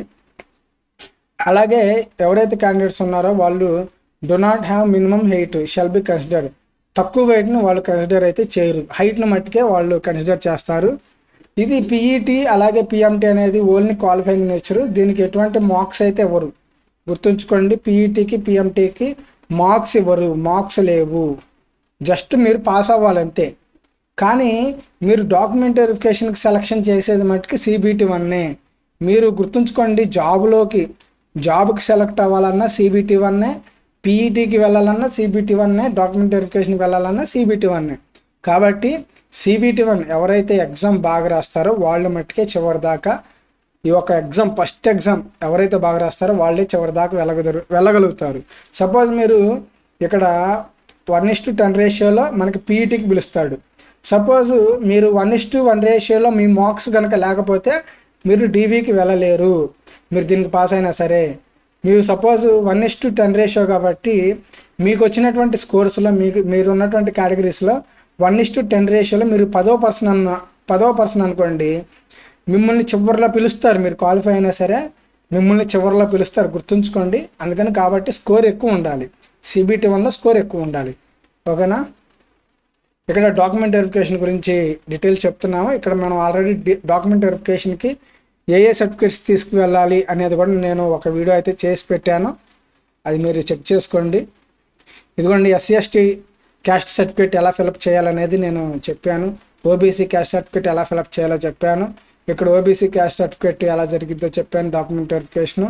అలాగే ఎవరైతే క్యాండిడేట్స్ ఉన్నారో వాళ్ళు do not have minimum height shall be consider తక్కువ వెయిట్ని వాళ్ళు కన్సిడర్ అయితే చేయరు హైట్ని మట్టుకే వాళ్ళు కన్సిడర్ చేస్తారు ఇది పీఈటీ అలాగే పిఎంటీ అనేది ఓన్లీ క్వాలిఫైయింగ్ నేచర్ దీనికి ఎటువంటి మార్క్స్ అయితే ఇవ్వరు గుర్తుంచుకోండి పీఈటీకి పిఎంటీకి మార్క్స్ ఇవ్వరు మార్క్స్ లేవు జస్ట్ మీరు పాస్ అవ్వాలంతే కానీ మీరు డాక్యుమెంట్ వెరిఫికేషన్కి సెలక్షన్ చేసేది మట్టుకి సిబిటి వన్నే మీరు గుర్తుంచుకోండి జాబ్లోకి జాబ్కి సెలెక్ట్ అవ్వాలన్నా సిబిటి వన్నే పీఈటీకి వెళ్ళాలన్నా సిబిటి వన్నే డాక్యుమెంట్ వెరిఫికేషన్కి వెళ్ళాలన్నా సిబిటి వన్నే కాబట్టి సిబిటి వన్ ఎవరైతే ఎగ్జామ్ బాగా రాస్తారో వాళ్ళు మట్టుకే చివరి దాకా ఈ యొక్క ఎగ్జామ్ ఫస్ట్ ఎగ్జామ్ ఎవరైతే బాగా రాస్తారో వాళ్ళే చివరి దాకా వెళ్ళగదరు వెళ్ళగలుగుతారు సపోజ్ మీరు ఇక్కడ వన్ ఇస్ టు టెన్ రేషియోలో మనకి పీఈటీకి పిలుస్తాడు సపోజ్ మీరు వన్ ఇస్ టు వన్ రేషియోలో మీ మార్క్స్ కనుక లేకపోతే మీరు డీవీకి వెళ్ళలేరు మీరు దీనికి పాస్ అయినా సరే మీరు suppose one is to ten ratio కాబట్టి మీకు వచ్చినటువంటి స్కోర్స్లో మీకు మీరు ఉన్నటువంటి కేటగిరీస్లో వన్ ఇస్ టు టెన్ రేషియోలో మీరు పదో పర్సన్ అన్న పదో పర్సన్ అనుకోండి మిమ్మల్ని చివరిలో పిలుస్తారు మీరు క్వాలిఫై అయినా సరే మిమ్మల్ని చివరిలో పిలుస్తారు గుర్తుంచుకోండి అందుకని కాబట్టి స్కోర్ ఎక్కువ ఉండాలి సిబిటి వల్ల స్కోర్ ఎక్కువ ఉండాలి ఓకేనా ఇక్కడ డాక్యుమెంట్ వెరిఫికేషన్ గురించి డీటెయిల్స్ చెప్తున్నాము ఇక్కడ మనం ఆల్రెడీ డాక్యుమెంట్ వెరిఫికేషన్కి ఏ ఏ సర్టిఫికేట్స్ తీసుకువెళ్ళాలి అనేది కూడా నేను ఒక వీడియో అయితే చేసి పెట్టాను అది మీరు చెక్ చేసుకోండి ఇదిగోండి ఎస్సీ ఎస్టీ క్యాస్ట్ సర్టిఫికేట్ ఎలా ఫిలప్ చేయాలనేది నేను చెప్పాను ఓబీసీ క్యాస్ట్ సర్టిఫికేట్ ఎలా ఫిలప్ చేయాలో చెప్పాను ఇక్కడ ఓబీసీ క్యాస్ట్ సర్టిఫికేట్ ఎలా జరిగిద్దో చెప్పాను document verification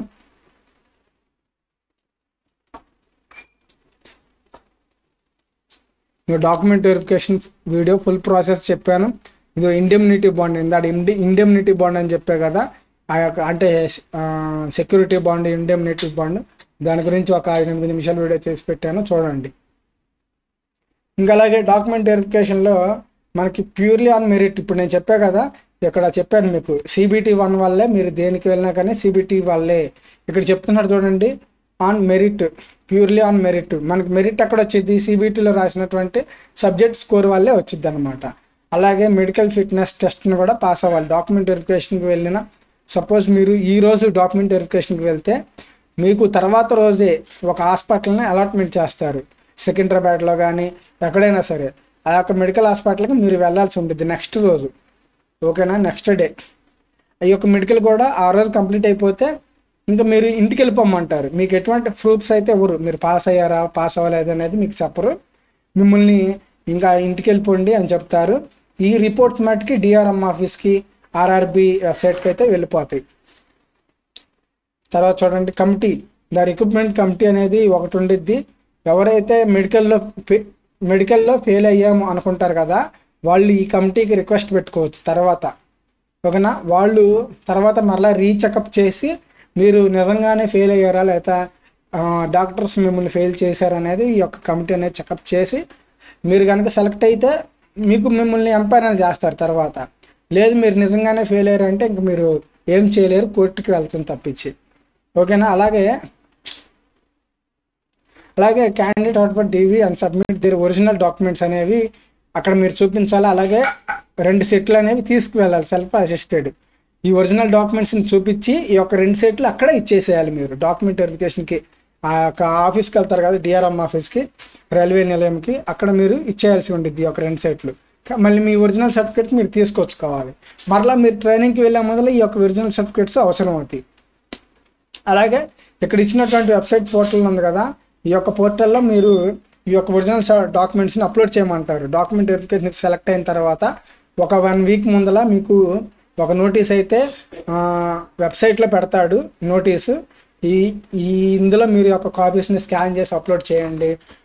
document verification video full process చెప్పాను ఇది ఇండెమ్నిటీ బాండ్ ఇందాడు ఇండి ఇండెమ్నిటీ బాండ్ అని చెప్పే కదా ఆ యొక్క అంటే సెక్యూరిటీ బాండ్ ఇండెమ్నిటీ బాండ్ దాని గురించి ఒక ఐదు ఎనిమిది నిమిషాలు వీడియో చేసి పెట్టాను చూడండి ఇంకా అలాగే డాక్యుమెంట్ వెరిఫికేషన్లో మనకి ప్యూర్లీ ఆన్ మెరిట్ ఇప్పుడు నేను చెప్పా కదా ఇక్కడ చెప్పాను మీకు సిబిటి వన్ వల్లే మీరు దేనికి వెళ్ళినా కానీ సిబిటి వల్లే ఇక్కడ చెప్తున్నాడు చూడండి on merit purely on merit మనకి మెరిట్ ఎక్కడ వచ్చింది సిబిటీలో రాసినటువంటి సబ్జెక్ట్ స్కోర్ వల్లే వచ్చింది అనమాట అలాగే మెడికల్ ఫిట్నెస్ టెస్ట్ని కూడా పాస్ అవ్వాలి డాక్యుమెంట్ వెరిఫికేషన్కి వెళ్ళిన సపోజ్ మీరు ఈ రోజు డాక్యుమెంట్ వెరిఫికేషన్కి వెళ్తే మీకు తర్వాత రోజే ఒక హాస్పిటల్ని అలాట్మెంట్ చేస్తారు సికింద్రాబాద్లో కానీ ఎక్కడైనా సరే ఆ యొక్క మెడికల్ హాస్పిటల్కి మీరు వెళ్ళాల్సి ఉంటుంది నెక్స్ట్ రోజు ఓకేనా నెక్స్ట్ డే ఈ యొక్క మెడికల్ కూడా ఆ రోజు కంప్లీట్ అయిపోతే ఇంకా మీరు ఇంటికి వెళ్ళిపోమంటారు మీకు ఎటువంటి ప్రూఫ్స్ అయితే ఎవరు మీరు పాస్ అయ్యారా పాస్ అవ్వలేదు అనేది మీకు చెప్పరు మిమ్మల్ని ఇంకా ఇంటికి వెళ్ళిపోండి అని చెప్తారు ఈ రిపోర్ట్స్ మట్టుకి డిఆర్ఎం ఆఫీస్కి ఆర్ఆర్బి వెబ్సైట్కి అయితే వెళ్ళిపోతాయి తర్వాత చూడండి కమిటీ ద రిక్రూట్మెంట్ కమిటీ అనేది ఒకటి ఉండిద్ది ఎవరైతే మెడికల్లో మెడికల్లో ఫెయిల్ అయ్యాము అనుకుంటారు కదా వాళ్ళు ఈ కమిటీకి రిక్వెస్ట్ పెట్టుకోవచ్చు తర్వాత ఓకేనా వాళ్ళు తర్వాత మరలా రీచెకప్ చేసి మీరు నిజంగానే ఫెయిల్ అయ్యారా లేదా డాక్టర్స్ మిమ్మల్ని ఫెయిల్ చేశారనేది ఈ యొక్క కమిటీ అనేది చెకప్ చేసి మీరు కనుక సెలెక్ట్ అయితే మీకు మిమ్మల్ని ఎంపైనల్ చేస్తారు తర్వాత లేదు మీరు నిజంగానే ఫెయిల్ అయ్యారంటే ఇంక మీరు ఏం చేయలేరు కోర్టుకి వెళ్తుంది తప్పించి ఓకేనా అలాగే అలాగే candidate output DV and submit దీని ఒరిజినల్ డాక్యుమెంట్స్ అనేవి అక్కడ మీరు చూపించాలి అలాగే రెండు సెట్లు అనేవి తీసుకువెళ్ళాలి సెల్ఫ్ అసిస్టెడ్ ఈ ఒరిజినల్ డాక్యుమెంట్స్ని చూపించి ఈ యొక్క రెండు సెట్లు అక్కడే ఇచ్చేసేయాలి మీరు డాక్యుమెంట్ వెరిఫికేషన్కి ఆ యొక్క ఆఫీస్కి వెళ్తారు కదా డిఆర్ఎం ఆఫీస్కి రైల్వే నిలయంకి అక్కడ మీరు ఇచ్చేయాల్సి ఉంటుంది ఈ యొక్క రెండు సెట్లు కా- మళ్ళీ మీ ఒరిజినల్ సర్టిఫికేట్ మీరు తీసుకొచ్చుకోవాలి మరలా మీరు ట్రైనింగ్కి వెళ్ళే మొదలు ఈ యొక్క ఒరిజినల్ సర్టిఫికేట్స్ అవసరం అవుతాయి అలాగే ఇక్కడ ఇచ్చినటువంటి వెబ్సైట్ పోర్టల్ ఉంది కదా ఈ యొక్క పోర్టల్లో మీరు ఈ యొక్క ఒరిజినల్ డాక్యుమెంట్స్ని అప్లోడ్ చేయమంటారు డాక్యుమెంట్ వెరిఫికేషన్ సెలెక్ట్ అయిన తర్వాత ఒక వన్ వీక్ ముందల మీకు ఒక నోటీస్ అయితే ఆ, వెబ్సైట్లో పెడతాడు నోటీసు ఈ ఈ ఇందులో మీరు యొక్క కాపీస్ని స్కాన్ చేసి అప్లోడ్ చేయండి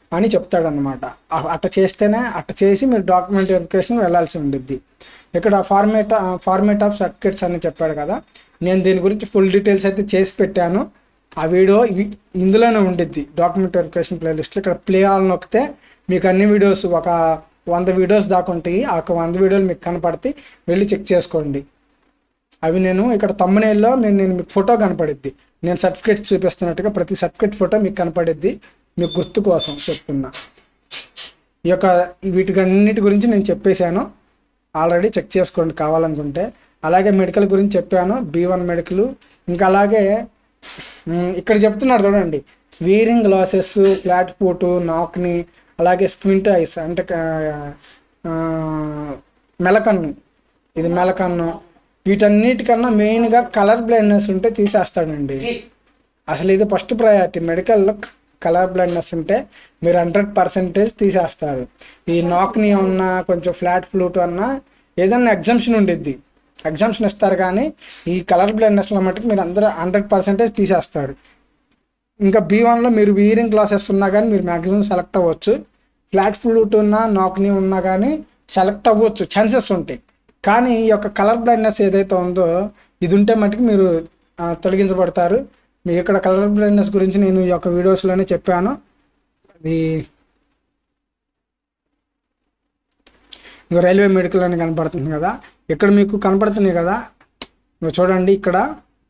అని చెప్తాడనమాట అ- అట్ట చేస్తేనే అట్ట చేసి మీరు డాక్యుమెంట్ వెరిఫికేషన్ వెళ్ళాల్సి ఉండిద్ది ఇక్కడ ఫార్మేట్ ఫార్మేట్ ఆఫ్ సర్టిఫికేట్స్ అని చెప్పాడు కదా నేను దీని గురించి ఫుల్ డీటెయిల్స్ అయితే చేసి పెట్టాను ఆ వీడియో ఇవి- ఇందులోనే ఉండిద్ది డాక్యుమెంట్ వెరిఫికేషన్ ప్లేలిస్ట్లో ఇక్కడ ప్లే ఆల్ నొక్కితే మీకు అన్ని వీడియోస్ ఒక వంద వీడియోస్ దాకా ఉంటాయి ఆ ఒక వంద వీడియోలు మీకు కనపడితే వెళ్ళి చెక్ చేసుకోండి అవి నేను ఇక్కడ తమ్మునేల్లో నేను నేను మీకు ఫోటో కనపడిద్ది నేను సర్టిఫికేట్ చూపిస్తున్నట్టుగా ప్రతి సర్టిఫికేట్ ఫోటో మీకు కనపడిద్ది మీకు గుర్తు కోసం చెప్తున్నా ఈ యొక్క వీటికి అన్నిటి గురించి నేను చెప్పేశాను ఆల్రెడీ చెక్ చేసుకోండి కావాలనుకుంటే అలాగే మెడికల్ గురించి చెప్పాను బీ వన్ మెడికల్ ఇంకా అలాగే మ్, ఇక్కడ చెప్తున్నాడు చూడండి wearing glasses flat foot knock knee అలాగే స్క్వింట్ ఐస్ అంటే ఆ, మెలకన్ను ఇది మెలకన్ను వీటన్నిటికన్నా మెయిన్గా కలర్ బ్లైండ్నెస్ ఉంటే తీసేస్తాడండి అసలు ఇది ఫస్ట్ ప్రయారిటీ మెడికల్లో కలర్ బ్లైండ్నెస్ ఉంటే మీరు హండ్రెడ్ పర్సెంటేజ్ తీసేస్తారు ఈ నాక్ని ఉన్నా కొంచెం ఫ్లాట్ ఫ్లూట్ అన్నా ఏదన్నా ఎగ్జామ్షన్ ఉండిద్ది ఎగ్జామ్షన్ ఇస్తారు కానీ ఈ కలర్ బ్లైండ్నెస్లో మట్టుకు మీరు అందరూ హండ్రెడ్ పర్సెంటేజ్ తీసేస్తారు ఇంకా బీ వన్లో మీరు వీరింగ్ క్లాసెస్ ఉన్నా కానీ మీరు మ్యాక్సిమం సెలెక్ట్ అవ్వచ్చు ఫ్లాట్ ఫ్లూట్ ఉన్నా నాక్ని ఉన్నా కానీ సెలెక్ట్ అవ్వచ్చు ఛాన్సెస్ ఉంటాయి కానీ ఈ యొక్క కలర్ బ్లైండ్నెస్ ఏదైతే ఉందో ఇది ఉంటే మటుకు మీరు ఆ, తొలగించబడతారు మీకు ఇక్కడ కలర్ బ్లైండ్నెస్ గురించి నేను ఈ యొక్క వీడియోస్లోనే చెప్పాను అది ఇక రైల్వే మెడికల్ అని కనపడుతుంది కదా ఇక్కడ మీకు కనపడుతున్నాయి కదా ఇగో చూడండి ఇక్కడ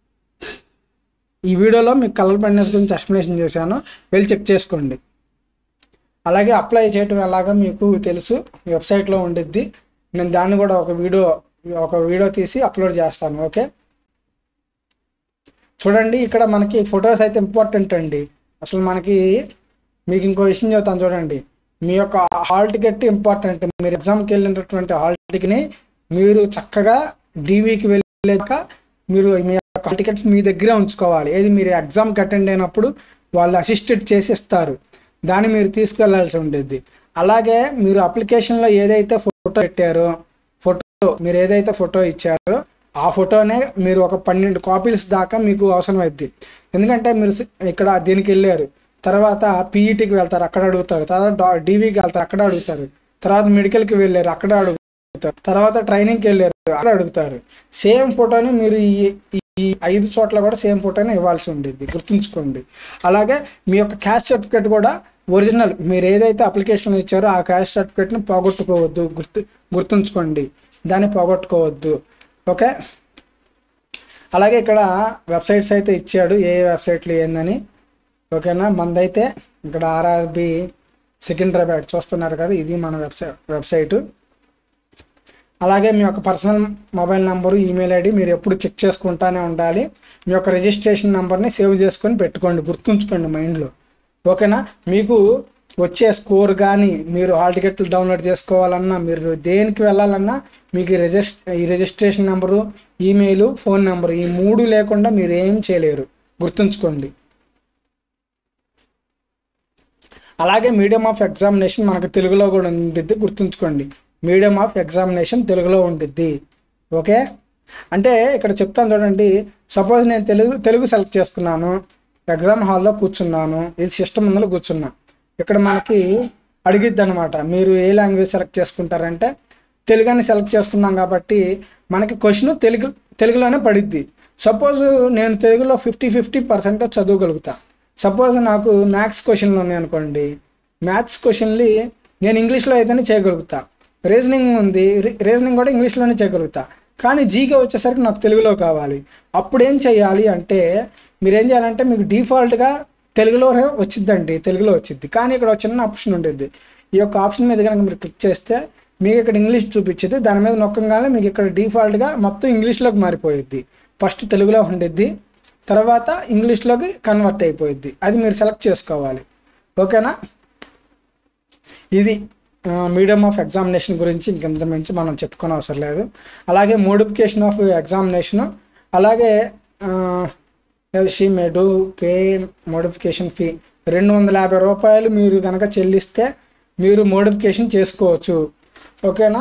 ఈ వీడియోలో మీకు కలర్ బ్లైండ్నెస్ గురించి ఎక్స్ప్లెనేషన్ చేశాను వెళ్ళి చెక్ చేసుకోండి అలాగే అప్లై చేయటం ఎలాగో మీకు తెలుసు వెబ్సైట్లో ఉండిద్ది నేను దాన్ని కూడా ఒక వీడియో ఒక వీడియో తీసి అప్లోడ్ చేస్తాను ఓకే చూడండి ఇక్కడ మనకి ఫొటోస్ అయితే ఇంపార్టెంట్ అండి అసలు మనకి మీకు ఇంకో విషయం చెప్తాను చూడండి మీ యొక్క హాల్ టికెట్ ఇంపార్టెంట్ మీరు ఎగ్జామ్కి వెళ్ళినటువంటి హాల్ టికెట్ని మీరు చక్కగా డీవీకి వెళ్ళాక మీరు మీ యొక్క హాల్ టికెట్ మీ దగ్గరే ఉంచుకోవాలి ఏది మీరు ఎగ్జామ్కి అటెండ్ అయినప్పుడు వాళ్ళు అసిస్టెడ్ చేసి ఇస్తారు దాన్ని మీరు తీసుకెళ్లాల్సి ఉండేది అలాగే మీరు అప్లికేషన్లో ఏదైతే ఫోటో పెట్టారో ఫోటో మీరు ఏదైతే ఫోటో ఇచ్చారో ఆ ఫోటోనే మీరు ఒక పన్నెండు కాపీస్ దాకా మీకు అవసరం అవుద్ది ఎందుకంటే మీరు సి- ఇక్కడ దీనికి వెళ్ళారు తర్వాత పీఈటీకి వెళ్తారు అక్కడ అడుగుతారు తర్వాత డీవీకి వెళ్తారు అక్కడ అడుగుతారు తర్వాత మెడికల్కి వెళ్ళారు అక్కడ అడుగుతారు తర్వాత ట్రైనింగ్కి వెళ్ళారు అక్కడ అడుగుతారు సేమ్ ఫోటోని మీరు ఈ ఈ ఐదు చోట్ల కూడా సేమ్ ఫోటోని ఇవ్వాల్సి ఉండేది గుర్తుంచుకోండి అలాగే మీ యొక్క క్యాస్ట్ సర్టిఫికేట్ కూడా ఒరిజినల్ మీరు ఏదైతే అప్లికేషన్ ఇచ్చారో ఆ క్యాస్ట్ సర్టిఫికేట్ని పోగొట్టుకోవద్దు గుర్తు గుర్తుంచుకోండి దాన్ని పోగొట్టుకోవద్దు ఓకే అలాగే ఇక్కడ వెబ్సైట్స్ అయితే ఇచ్చాడు ఏ వెబ్సైట్లు ఏందని ఓకేనా మందైతే ఇక్కడ ఆర్ఆర్బి సికింద్రాబాద్ చూస్తున్నారు కదా ఇది మన వెబ్సైట్ వెబ్సైటు అలాగే మీ యొక్క personal mobile number email ID మీరు ఎప్పుడు చెక్ చేసుకుంటానే ఉండాలి మీ యొక్క రిజిస్ట్రేషన్ నెంబర్ని సేవ్ చేసుకొని పెట్టుకోండి గుర్తుంచుకోండి మైండ్లో ఓకేనా మీకు వచ్చే స్కోర్ కానీ మీరు హాల్ టికెట్లు డౌన్లోడ్ చేసుకోవాలన్నా మీరు దేనికి వెళ్ళాలన్నా మీకు ఈ రిజిస్ ఈ registration number email phone number ఈ మూడు లేకుండా మీరు ఏం చేయలేరు గుర్తుంచుకోండి అలాగే మీడియం ఆఫ్ ఎగ్జామినేషన్ మనకు తెలుగులో కూడా ఉండిద్ది గుర్తుంచుకోండి మీడియం ఆఫ్ ఎగ్జామినేషన్ తెలుగులో ఉండిద్ది ఓకే అంటే ఇక్కడ చెప్తాను చూడండి సపోజ్ నేను తెలుగు తెలుగు సెలెక్ట్ చేసుకున్నాను ఎగ్జామ్ హాల్లో కూర్చున్నాను ఇది సిస్టమ్ ముందులో కూర్చున్నా ఇక్కడ మనకి అడిగిద్ది అనమాట మీరు ఏ లాంగ్వేజ్ సెలెక్ట్ చేసుకుంటారంటే తెలుగు అని సెలెక్ట్ చేసుకున్నాం కాబట్టి మనకి క్వశ్చన్ తెలుగు తెలుగులోనే పడిద్ది సపోజ్ నేను తెలుగులో ఫిఫ్టీ ఫిఫ్టీ పర్సెంట్ చదవగలుగుతా సపోజ్ నాకు మ్యాథ్స్ క్వశ్చన్లు ఉన్నాయి అనుకోండి మ్యాథ్స్ క్వశ్చన్లు నేను ఇంగ్లీష్లో అయితేనే చేయగలుగుతా రీజనింగ్ ఉంది రీజనింగ్ కూడా ఇంగ్లీష్లోనే చేయగలుగుతా కానీ జీకే వచ్చేసరికి నాకు తెలుగులో కావాలి అప్పుడు ఏం చేయాలి అంటే మీరు ఏం చేయాలంటే మీకు డిఫాల్ట్గా తెలుగులోనే వచ్చిద్దండి తెలుగులో వచ్చింది కానీ ఇక్కడ ఒక చిన్న ఆప్షన్ ఉండేది ఈ యొక్క ఆప్షన్ మీద కనుక మీరు క్లిక్ చేస్తే మీకు ఇక్కడ ఇంగ్లీష్ చూపించేది దాని మీద నొక్కగానే మీకు ఇక్కడ డిఫాల్ట్గా మొత్తం ఇంగ్లీష్లోకి మారిపోయిద్ది ఫస్ట్ తెలుగులో ఉండిద్ది తర్వాత ఇంగ్లీష్లోకి కన్వర్ట్ అయిపోయిద్ది అది మీరు సెలెక్ట్ చేసుకోవాలి ఓకేనా ఇది మీడియం ఆఫ్ ఎగ్జామినేషన్ గురించి ఇంకెంత మించి మనం చెప్పుకోని అవసరం లేదు అలాగే మోడిఫికేషన్ ఆఫ్ ఎగ్జామినేషన్ అలాగే షీ మెడు పే మోడిఫికేషన్ ఫీ రెండు వందల యాభై రూపాయలు మీరు కనుక చెల్లిస్తే మీరు మోడిఫికేషన్ చేసుకోవచ్చు ఓకేనా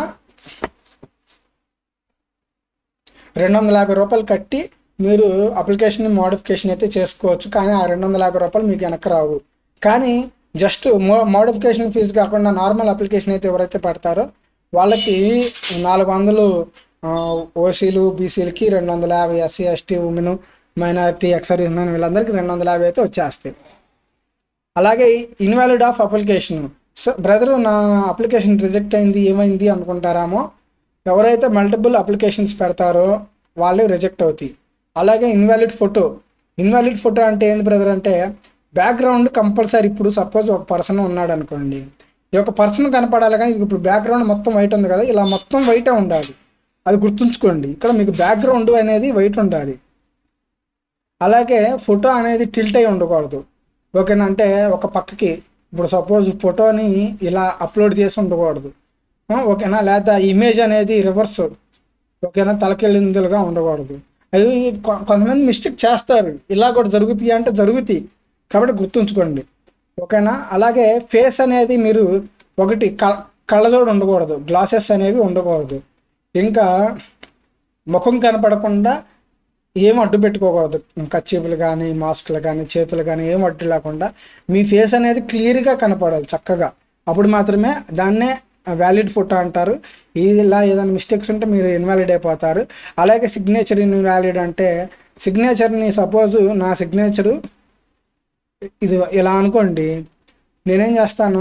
రెండు వందల యాభై రూపాయలు కట్టి మీరు అప్లికేషన్ మోడిఫికేషన్ అయితే చేసుకోవచ్చు కానీ ఆ రెండు వందల యాభై రూపాయలు మీకు వెనక్కి రావు కానీ జస్ట్ మో మోడిఫికేషన్ ఫీజు కాకుండా నార్మల్ అప్లికేషన్ అయితే ఎవరైతే పడతారో వాళ్ళకి నాలుగు వందలు ఓసీలు బీసీలకి రెండు వందల యాభై SC ST women minority ex service men వీళ్ళందరికీ రెండు వందల యాభై అయితే వచ్చేస్తాయి అలాగే invalid of application so brother నా అప్లికేషన్ రిజెక్ట్ అయింది ఏమైంది అనుకుంటారామో ఎవరైతే మల్టిపుల్ అప్లికేషన్స్ పెడతారో వాళ్ళు రిజెక్ట్ అవుతాయి అలాగే ఇన్వాలిడ్ ఫోటో ఇన్వాలిడ్ ఫోటో అంటే ఏంది బ్రదర్ అంటే బ్యాక్గ్రౌండ్ కంపల్సరీ ఇప్పుడు సపోజ్ ఒక పర్సన్ ఉన్నాడు అనుకోండి ఈ యొక్క పర్సన్ కనపడాలి కానీ ఇప్పుడు బ్యాక్గ్రౌండ్ మొత్తం వైట్ ఉంది కదా ఇలా మొత్తం వైటే ఉండాలి అది గుర్తుంచుకోండి ఇక్కడ మీకు బ్యాక్గ్రౌండ్ అనేది వైట్ ఉండాలి అలాగే ఫోటో అనేది టిల్ట్ అయి ఉండకూడదు ఓకేనా అంటే ఒక పక్కకి ఇప్పుడు సపోజ్ ఫోటోని ఇలా అప్లోడ్ చేసి ఉండకూడదు ఆ, ఓకేనా లేదా ఇమేజ్ అనేది రివర్స్ ఓకేనా తలకెళ్ళిందులుగా ఉండకూడదు అవి కొ- కొంతమంది మిస్టేక్ చేస్తారు ఇలా కూడా జరుగుతాయి అంటే జరుగుతాయి కాబట్టి గుర్తుంచుకోండి ఓకేనా అలాగే ఫేస్ అనేది మీరు ఒకటి క కళ్ళజోడు ఉండకూడదు గ్లాసెస్ అనేవి ఉండకూడదు ఇంకా ముఖం కనపడకుండా ఏం అడ్డు పెట్టుకోకూడదు కచ్చీపులు కానీ మాస్క్లు కానీ చేతులు కానీ ఏం అడ్డు లేకుండా మీ ఫేస్ అనేది క్లియర్గా కనపడాలి చక్కగా అప్పుడు మాత్రమే దాన్నే వ్యాలిడ్ ఫోటో అంటారు ఇది ఇలా ఏదైనా మిస్టేక్స్ ఉంటే మీరు ఇన్వాలిడ్ అయిపోతారు అలాగే సిగ్నేచర్ ఇన్వాలిడ్ అంటే సిగ్నేచర్ని సపోజ్ నా సిగ్నేచరు ఇది ఇలా అనుకోండి నేనేం చేస్తాను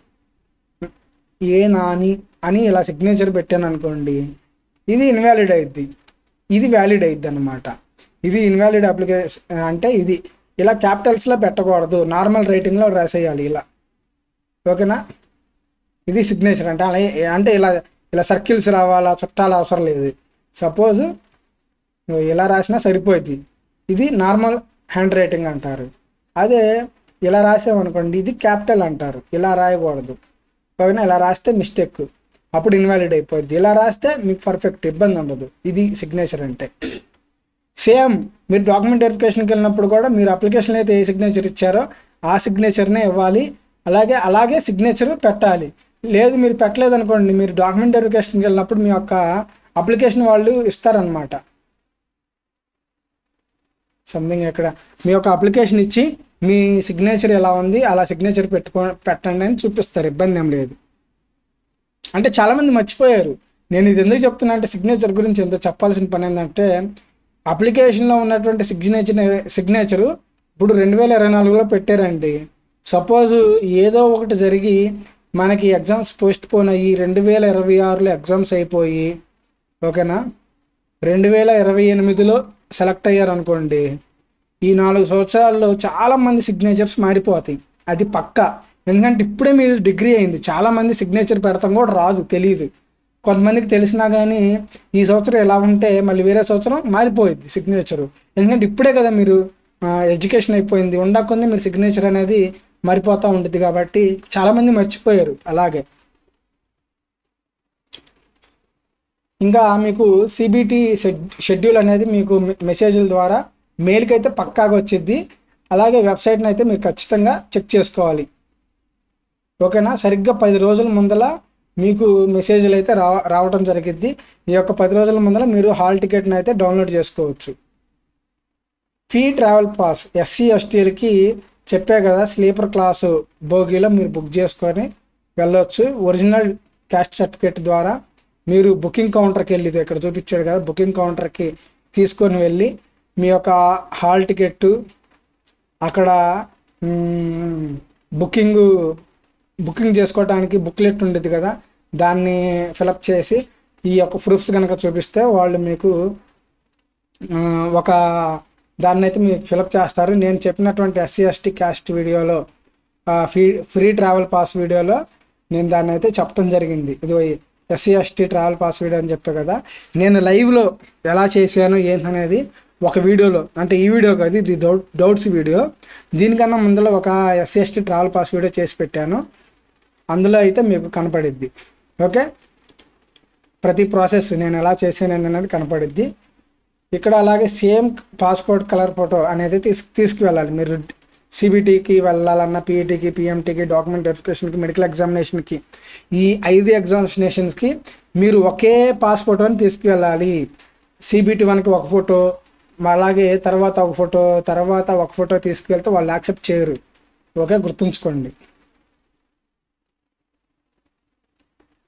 ఏ నాని అని ఇలా సిగ్నేచర్ పెట్టాను అనుకోండి ఇది ఇన్వాలిడ్ అయింది ఇది వ్యాలిడ్ అయింది అనమాట ఇది ఇన్వాలిడ్ అప్లికేషన్ అంటే ఇది ఇలా క్యాపిటల్స్లో పెట్టకూడదు నార్మల్ రైటింగ్లో రాసేయాలి ఇలా ఓకేనా ఇది సిగ్నేచర్ అంటే అలా అంటే ఇలా ఇలా సర్కిల్స్ రావాలా చుట్టాలు అవసరం లేదు సపోజ్ నువ్వు ఇలా రాసినా సరిపోద్ది ఇది నార్మల్ హ్యాండ్ రైటింగ్ అంటారు అదే ఇలా రాసామనుకోండి ఇది క్యాపిటల్ అంటారు ఇలా రాయకూడదు ఓకేనా ఇలా రాస్తే మిస్టేక్ అప్పుడు ఇన్వాలిడ్ అయిపోద్ది ఇలా రాస్తే మీకు పర్ఫెక్ట్ ఇబ్బంది ఉండదు ఇది సిగ్నేచర్ అంటే సేమ్ మీరు డాక్యుమెంట్ వెరిఫికేషన్కి వెళ్ళినప్పుడు కూడా మీరు అప్లికేషన్ అయితే ఏ సిగ్నేచర్ ఇచ్చారో ఆ సిగ్నేచర్నే ఇవ్వాలి అలాగే అలాగే సిగ్నేచర్ పెట్టాలి లేదు మీరు పెట్టలేదు అనుకోండి మీరు డాక్యుమెంట్ వెరిఫికేషన్కి వెళ్ళినప్పుడు మీ యొక్క అప్లికేషన్ వాళ్ళు ఇస్తారనమాట సంథింగ్ ఇక్కడ మీ యొక్క అప్లికేషన్ ఇచ్చి మీ సిగ్నేచర్ ఎలా ఉంది అలా సిగ్నేచర్ పెట్టుకో పెట్టండి అని చూపిస్తారు ఇబ్బంది ఏం లేదు అంటే చాలామంది మర్చిపోయారు నేను ఇది ఎందుకు చెప్తున్నా అంటే సిగ్నేచర్ గురించి ఎంత చెప్పాల్సిన పని ఏంటంటే అప్లికేషన్లో ఉన్నటువంటి సిగ్నేచర్ సిగ్నేచరు ఇప్పుడు రెండు వేల ఇరవై నాలుగులో పెట్టారండి సపోజ్ ఏదో ఒకటి జరిగి మనకి ఎగ్జామ్స్ పోస్ట్ పోన్ అయ్యి రెండు వేల ఇరవై ఆరులో ఎగ్జామ్స్ అయిపోయి ఓకేనా రెండు వేల ఇరవై ఎనిమిదిలో సెలెక్ట్ అయ్యారు అనుకోండి ఈ నాలుగు సంవత్సరాల్లో చాలా మంది సిగ్నేచర్స్ మారిపోతాయి అది పక్క ఎందుకంటే ఇప్పుడే మీరు డిగ్రీ అయింది చాలా మంది సిగ్నేచర్ పెడతాం కూడా రాదు తెలియదు కొంతమందికి తెలిసినా కానీ ఈ సంవత్సరం ఎలా ఉంటే మళ్ళీ వేరే సంవత్సరం మారిపోయింది సిగ్నేచరు ఎందుకంటే ఇప్పుడే కదా మీరు ఎడ్యుకేషన్ అయిపోయింది ఉండకుంది మీరు సిగ్నేచర్ అనేది మారిపోతూ ఉంటుంది కాబట్టి చాలామంది మర్చిపోయారు అలాగే ఇంకా మీకు సిబిటి షెడ్యూల్ అనేది మీకు మె- మెసేజ్ల ద్వారా మెయిల్కి అయితే పక్కాగా వచ్చింది అలాగే వెబ్సైట్ని అయితే మీరు ఖచ్చితంగా చెక్ చేసుకోవాలి ఓకేనా సరిగ్గా పది రోజుల ముందల మీకు మెసేజ్లు అయితే రా రావడం జరిగిద్ది ఈ యొక్క పది రోజుల ముందల మీరు హాల్ టికెట్ని అయితే డౌన్లోడ్ చేసుకోవచ్చు ఫీ ట్రావెల్ పాస్ ఎస్సీ ఎస్టీలకి చెప్పే కదా స్లీపర్ క్లాసు బోగీలో మీరు బుక్ చేసుకొని వెళ్ళొచ్చు ఒరిజినల్ క్యాస్ట్ సర్టిఫికేట్ ద్వారా మీరు బుకింగ్ కౌంటర్కి వెళ్ళి ఇది ఇక్కడ చూపించాడు కదా బుకింగ్ కౌంటర్కి తీసుకొని వెళ్ళి మీ యొక్క హాల్ టికెట్ అక్కడ మ్, బుకింగ్ బుకింగ్ చేసుకోవడానికి బుక్లెట్ ఉండేది కదా దాన్ని ఫిలప్ చేసి ఈ యొక్క ప్రూఫ్స్ కనుక చూపిస్తే వాళ్ళు మీకు ఆ, ఒక దాన్ని అయితే మీరు ఫిలప్ చేస్తారు నేను చెప్పినటువంటి ఎస్సీ ఎస్టీ క్యాస్ట్ వీడియోలో ఫ్రీ ఫ్రీ ట్రావెల్ పాస్ వీడియోలో నేను దాన్ని అయితే చెప్పడం జరిగింది ఇది SC ST travel pass video అని చెప్పా కదా నేను లైవ్లో ఎలా చేశాను ఏంటనేది ఒక వీడియోలో అంటే ఈ వీడియో కాదు ఇది డౌట్ డౌట్స్ వీడియో దీనికన్నా ముందర ఒక SC ST travel pass video చేసి పెట్టాను అందులో అయితే మీకు కనపడిద్ది ఓకే ప్రతి ప్రాసెస్ నేను ఎలా చేశాను అనేది కనపడిద్ది ఇక్కడ అలాగే సేమ్ పాస్పోర్ట్ కలర్ ఫోటో అనేది తీసు తీసుకువెళ్ళాలి మీరు సిబిటీకి వెళ్ళాలన్న పీఈటీకి పిఎంటీకి డాక్యుమెంట్ వెరిఫికేషన్కి మెడికల్ ఎగ్జామినేషన్కి ఈ ఐదు ఎగ్జామినేషన్స్కి మీరు ఒకే పాస్ ఫోటోని తీసుకువెళ్ళాలి సిబిటి వన్కి ఒక ఫోటో అలాగే తర్వాత ఒక ఫోటో తర్వాత ఒక ఫోటో తీసుకువెళ్తే వాళ్ళు యాక్సెప్ట్ చేయరు ఓకే గుర్తుంచుకోండి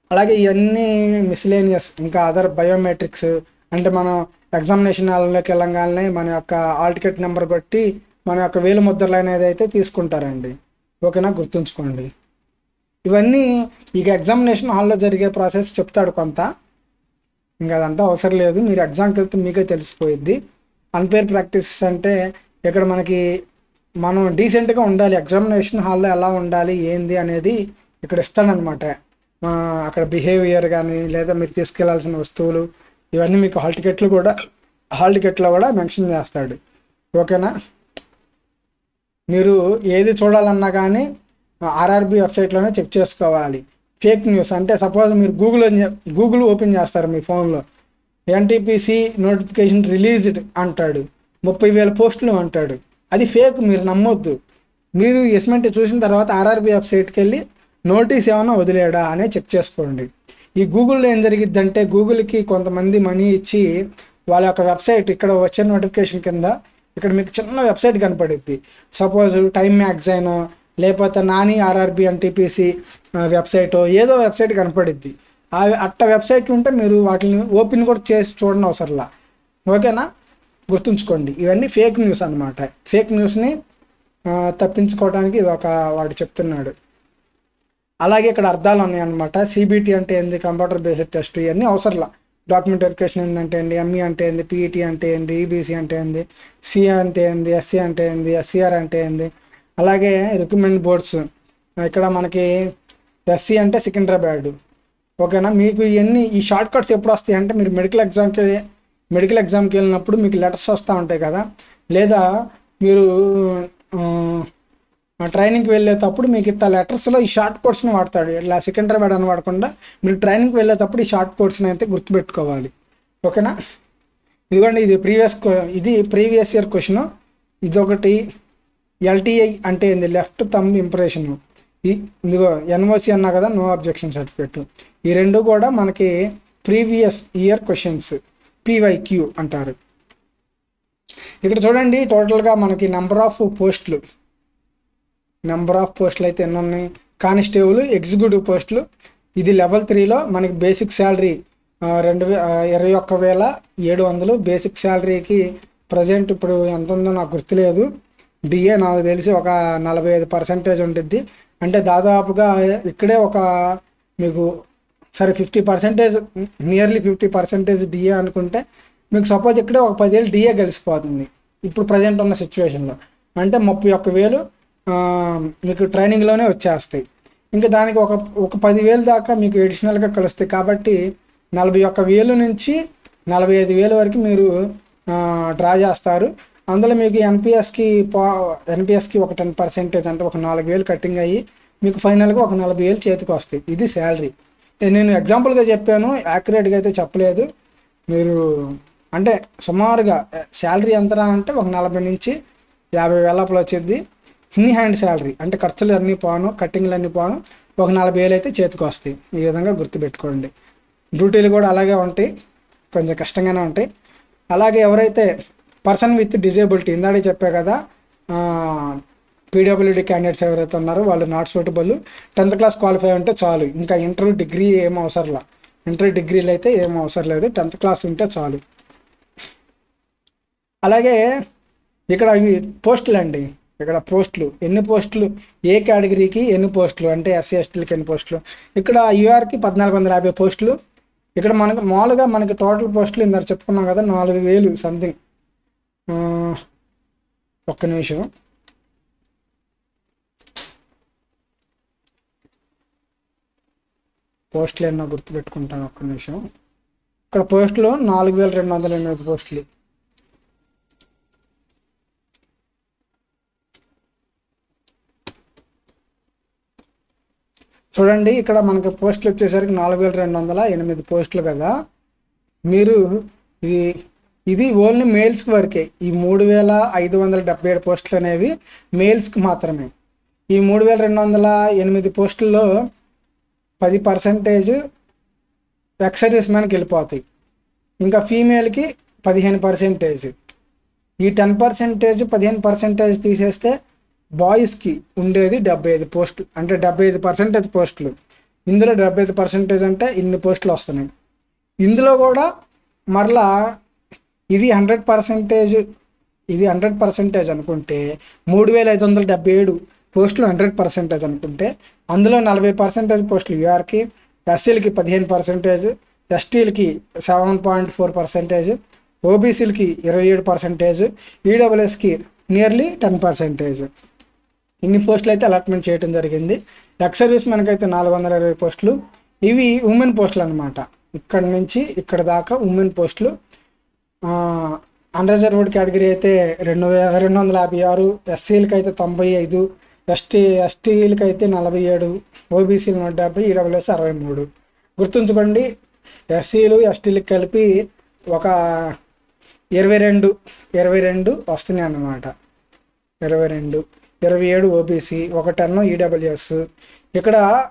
అలాగే ఇవన్నీ మిస్లేనియస్ ఇంకా అదర్ బయోమెట్రిక్స్ అంటే మనం ఎగ్జామినేషన్ హాల్లోకి వెళ్ళగానే మన యొక్క ఆల్ టికెట్ నెంబర్ బట్టి మన యొక్క వేలు ముద్రలు అనేది అయితే తీసుకుంటారండి ఓకేనా గుర్తుంచుకోండి ఇవన్నీ ఇక ఎగ్జామినేషన్ హాల్లో జరిగే ప్రాసెస్ చెప్తాడు కొంత ఇంకా అదంతా అవసరం లేదు మీరు ఎగ్జామ్కి వెళ్తే మీకే తెలిసిపోయిద్ది అన్పేర్ ప్రాక్టీస్ అంటే ఇక్కడ మనకి మనం డీసెంట్గా ఉండాలి ఎగ్జామినేషన్ హాల్లో ఎలా ఉండాలి ఏంది అనేది ఇక్కడ ఇస్తాడనమాట ఆ, అక్కడ బిహేవియర్ కానీ లేదా మీరు తీసుకెళ్లాల్సిన వస్తువులు ఇవన్నీ మీకు హాల్ టికెట్లు కూడా హాల్ టికెట్లో కూడా మెన్షన్ చేస్తాడు ఓకేనా మీరు ఏది చూడాలన్నా కానీ ఆర్ఆర్బి వెబ్సైట్లోనే చెక్ చేసుకోవాలి ఫేక్ న్యూస్ అంటే సపోజ్ మీరు గూగుల్ గూగుల్ ఓపెన్ చేస్తారు మీ ఫోన్లో ఎన్టీపీసీ నోటిఫికేషన్ రిలీజ్డ్ అంటాడు ముప్పై వేల పోస్టులు అంటాడు అది ఫేక్ మీరు నమ్మొద్దు మీరు ఎస్మెంట్ చూసిన తర్వాత ఆర్ఆర్బి వెబ్సైట్కి వెళ్ళి నోటీస్ ఏమైనా వదిలేడా అనే చెక్ చేసుకోండి ఈ గూగుల్లో ఏం జరిగిద్దంటే గూగుల్కి కొంతమంది మనీ ఇచ్చి వాళ్ళ యొక్క వెబ్సైట్ ఇక్కడ వచ్చే నోటిఫికేషన్ కింద ఇక్కడ మీకు చిన్న వెబ్సైట్ కనపడుద్ది సపోజ్ టైమ్ మ్యాగజైన్ లేకపోతే నాని ఆర్ఆర్బి ఎన్టీపీసీ వెబ్సైట్ ఏదో వెబ్సైట్ కనపడుద్ది ఆ అట్ట వెబ్సైట్ ఉంటే మీరు వాటిని ఓపెన్ కూడా చేసి చూడండి అవసరంలా ఓకేనా గుర్తుంచుకోండి ఇవన్నీ ఫేక్ న్యూస్ అనమాట ఫేక్ న్యూస్ని తప్పించుకోవడానికి ఇది ఒక వాడు చెప్తున్నాడు అలాగే ఇక్కడ అర్థాలు ఉన్నాయన్నమాట సిబిటి అంటే ఏంది కంప్యూటర్ బేస్డ్ టెస్ట్ ఇవన్నీ అవసరంలా డాక్యుమెంట్ వెరిఫికేషన్ ఏంటంటే ఏంటి ఎంఈ అంటే ఏంది పీఈటీ అంటే ఏంది ఈబీసీ అంటే ఏంది సిఏ అంటే ఏంది ఎస్సీ అంటే ఏంది ఎస్సీఆర్ అంటే ఏంది అలాగే రికమెండ్ బోర్డ్స్ ఇక్కడ మనకి ఎస్సీ అంటే సికింద్రాబాద్ ఓకేనా మీకు ఇవన్నీ ఈ షార్ట్ కట్స్ ఎప్పుడు వస్తాయి అంటే మీరు మెడికల్ ఎగ్జామ్కి మెడికల్ ఎగ్జామ్కి వెళ్ళినప్పుడు మీకు లెటర్స్ వస్తూ ఉంటాయి కదా లేదా మీరు ట్రైనింగ్కి వెళ్ళేటప్పుడు మీకు ఇట్లా లెటర్స్లో ఈ షార్ట్ కోడ్స్ని వాడతాడు ఇట్లా సికింద్రాబాద్ అని వాడకుండా మీరు ట్రైనింగ్కి వెళ్ళేటప్పుడు ఈ షార్ట్ కోడ్స్ని అయితే గుర్తుపెట్టుకోవాలి ఓకేనా ఇదిగోండి ఇది ప్రీవియస్ ఇది ప్రీవియస్ ఇయర్ క్వశ్చన్ ఇదొకటి ఎల్టీఐ అంటే ఏంది లెఫ్ట్ థమ్ ఇంప్రెషన్ ఈ ఇదిగో ఎన్ఓసి అన్నా కదా నో అబ్జెక్షన్ సర్టిఫికెట్ ఈ రెండు కూడా మనకి ప్రీవియస్ ఇయర్ క్వశ్చన్స్ పీవైక్యూ అంటారు ఇక్కడ చూడండి టోటల్గా మనకి నెంబర్ ఆఫ్ పోస్టులు నెంబర్ ఆఫ్ పోస్టులు అయితే ఎన్ని ఉన్నాయి కానిస్టేబుల్ ఎగ్జిక్యూటివ్ పోస్టులు ఇది లెవెల్ త్రీలో మనకి బేసిక్ శాలరీ రెండు వే ఆ, ఇరవై ఒక్క వేల ఏడు వందలు బేసిక్ శాలరీకి ప్రజెంట్ ఇప్పుడు ఎంత ఉందో నాకు గుర్తులేదు డిఏ నాకు తెలిసి ఒక నలభై ఐదు పర్సెంటేజ్ ఉంటుంది అంటే దాదాపుగా ఇక్కడే ఒక మీకు సరే fifty percentage nearly fifty percentage DA అనుకుంటే మీకు సపోజ్ ఇక్కడే ఒక పదివేలు డిఏ కలిసిపోతుంది ఇప్పుడు ప్రజెంట్ ఉన్న సిచ్యువేషన్లో అంటే ముప్పై ఒక్క వేలు ఆ, మీకు ట్రైనింగ్లోనే వచ్చేస్తాయి ఇంకా దానికి ఒక ఒక పదివేలు దాకా మీకు ఎడిషనల్గా కలుస్తాయి కాబట్టి నలభై ఒక్క వేలు నుంచి నలభై ఐదు వేలు వరకు మీరు డ్రా చేస్తారు అందులో మీకు ఎన్పిఎస్కి పా ఎన్పిఎస్కి ఒక టెన్ పర్సెంటేజ్ అంటే ఒక నాలుగు వేలు కట్టింగ్ అయ్యి మీకు ఫైనల్గా ఒక నలభై వేలు చేతికి వస్తాయి ఇది శాలరీ నేను ఎగ్జాంపుల్గా చెప్పాను యాక్యురేట్గా అయితే చెప్పలేదు మీరు అంటే సుమారుగా శాలరీ ఎంతరా అంటే ఒక నలభై నుంచి యాభై వేల లోపల వచ్చేది ఇన్ని హ్యాండ్ శాలరీ అంటే ఖర్చులు అన్నీ పోను కట్టింగ్లు అన్నీ పోను ఒక నలభై వేలు అయితే చేతికి వస్తాయి ఈ విధంగా గుర్తుపెట్టుకోండి డ్యూటీలు కూడా అలాగే ఉంటాయి కొంచెం కష్టంగానే ఉంటాయి అలాగే ఎవరైతే పర్సన్ విత్ డిజేబిలిటీ ఇందాడే చెప్పా కదా పీడబ్ల్యూడి క్యాండిడేట్స్ ఎవరైతే ఉన్నారో వాళ్ళు not suitable tenth class qualify ఉంటే చాలు ఇంకా ఇంటర్ డిగ్రీ ఏం అవసరంలా ఇంటర్ డిగ్రీలు అయితే ఏం అవసరం లేదు టెన్త్ క్లాస్ ఉంటే చాలు అలాగే ఇక్కడ ఇవి పోస్టులు అండి ఇక్కడ పోస్టులు ఎన్ని పోస్టులు ఏ కేటగిరీకి ఎన్ని పోస్టులు అంటే ఎస్సీ ఎస్టీలకి ఎన్ని పోస్టులు ఇక్కడ యూఆర్కి పద్నాలుగు వందల యాభై పోస్టులు ఇక్కడ మనకు మామూలుగా మనకి టోటల్ పోస్టులు ఇందాక చెప్పుకున్నాం కదా నాలుగు వేలు సంథింగ్ ఒక్క నిమిషం పోస్టులు ఎన్నో గుర్తుపెట్టుకుంటాను ఒక్క నిమిషం ఇక్కడ పోస్టులు నాలుగు వేల రెండు వందల ఎనిమిది పోస్టులు చూడండి ఇక్కడ మనకి పోస్టులు వచ్చేసరికి నాలుగు వేల రెండు వందల ఎనిమిది పోస్టులు కదా మీరు ఇది ఇది ఓన్లీ మేల్స్కి వరకే ఈ మూడు వేల ఐదు వందల డెబ్బై ఏడు పోస్టులు అనేవి మేల్స్కి మాత్రమే ఈ మూడు వేల రెండు వందల ఎనిమిది పోస్టుల్లో పది పర్సెంటేజ్ ఎక్స్ సర్వీస్ మ్యాన్కి వెళ్ళిపోతాయి ఇంకా ఫీమేల్కి పదిహేను పర్సెంటేజ్ ఈ టెన్ పర్సెంటేజ్ పదిహేను పర్సెంటేజ్ తీసేస్తే బాయ్స్కి ఉండేది డెబ్బై ఐదు పోస్టులు అంటే డెబ్బై ఐదు పర్సెంటేజ్ పోస్టులు ఇందులో డెబ్బై ఐదు పర్సెంటేజ్ అంటే ఇన్ని పోస్టులు వస్తున్నాయి ఇందులో కూడా మరలా ఇది హండ్రెడ్ పర్సెంటేజ్ ఇది హండ్రెడ్ పర్సెంటేజ్ అనుకుంటే మూడు వేల ఐదు వందల డెబ్బై ఏడు పోస్టులు హండ్రెడ్ పర్సెంటేజ్ అనుకుంటే అందులో నలభై పర్సెంటేజ్ పోస్టులు యూఆర్కి ఎస్సీలకి పదిహేను పర్సెంటేజ్ ఎస్టీలకి సెవెన్ పాయింట్ ఫోర్ పర్సెంటేజ్ ఓబీసీలకి ఇరవై ఏడు పర్సెంటేజ్ ఈడబ్ల్యూఎస్కి నియర్లీ టెన్ పర్సెంటేజ్ ఇన్ని పోస్టులు అయితే అలాట్మెంట్ చేయడం జరిగింది ఎక్స్ సర్వీస్ మనకైతే నాలుగు వందల ఇరవై పోస్టులు ఇవి ఉమెన్ పోస్టులు అనమాట ఇక్కడ నుంచి ఇక్కడ దాకా ఉమెన్ పోస్టులు అన్రిజర్వ్డ్ కేటగిరీ అయితే రెండు వే రెండు వందల యాభై ఆరు ఎస్సీలకి అయితే తొంభై ఐదు ఎస్టీ ఎస్టీలకి అయితే నలభై ఏడు ఓబీసీలు నూట డెబ్బై ఈడబ్ల్యూఎస్ అరవై మూడు గుర్తుంచుకోండి ఎస్సీలు ఎస్టీలకు కలిపి ఒక ఇరవై రెండు ఇరవై రెండు వస్తున్నాయి అన్నమాట ఇరవై రెండు ఇరవై ఏడు ఓబీసీ ఒక టెన్ ఈడబ్ల్యూఎస్ ఇక్కడ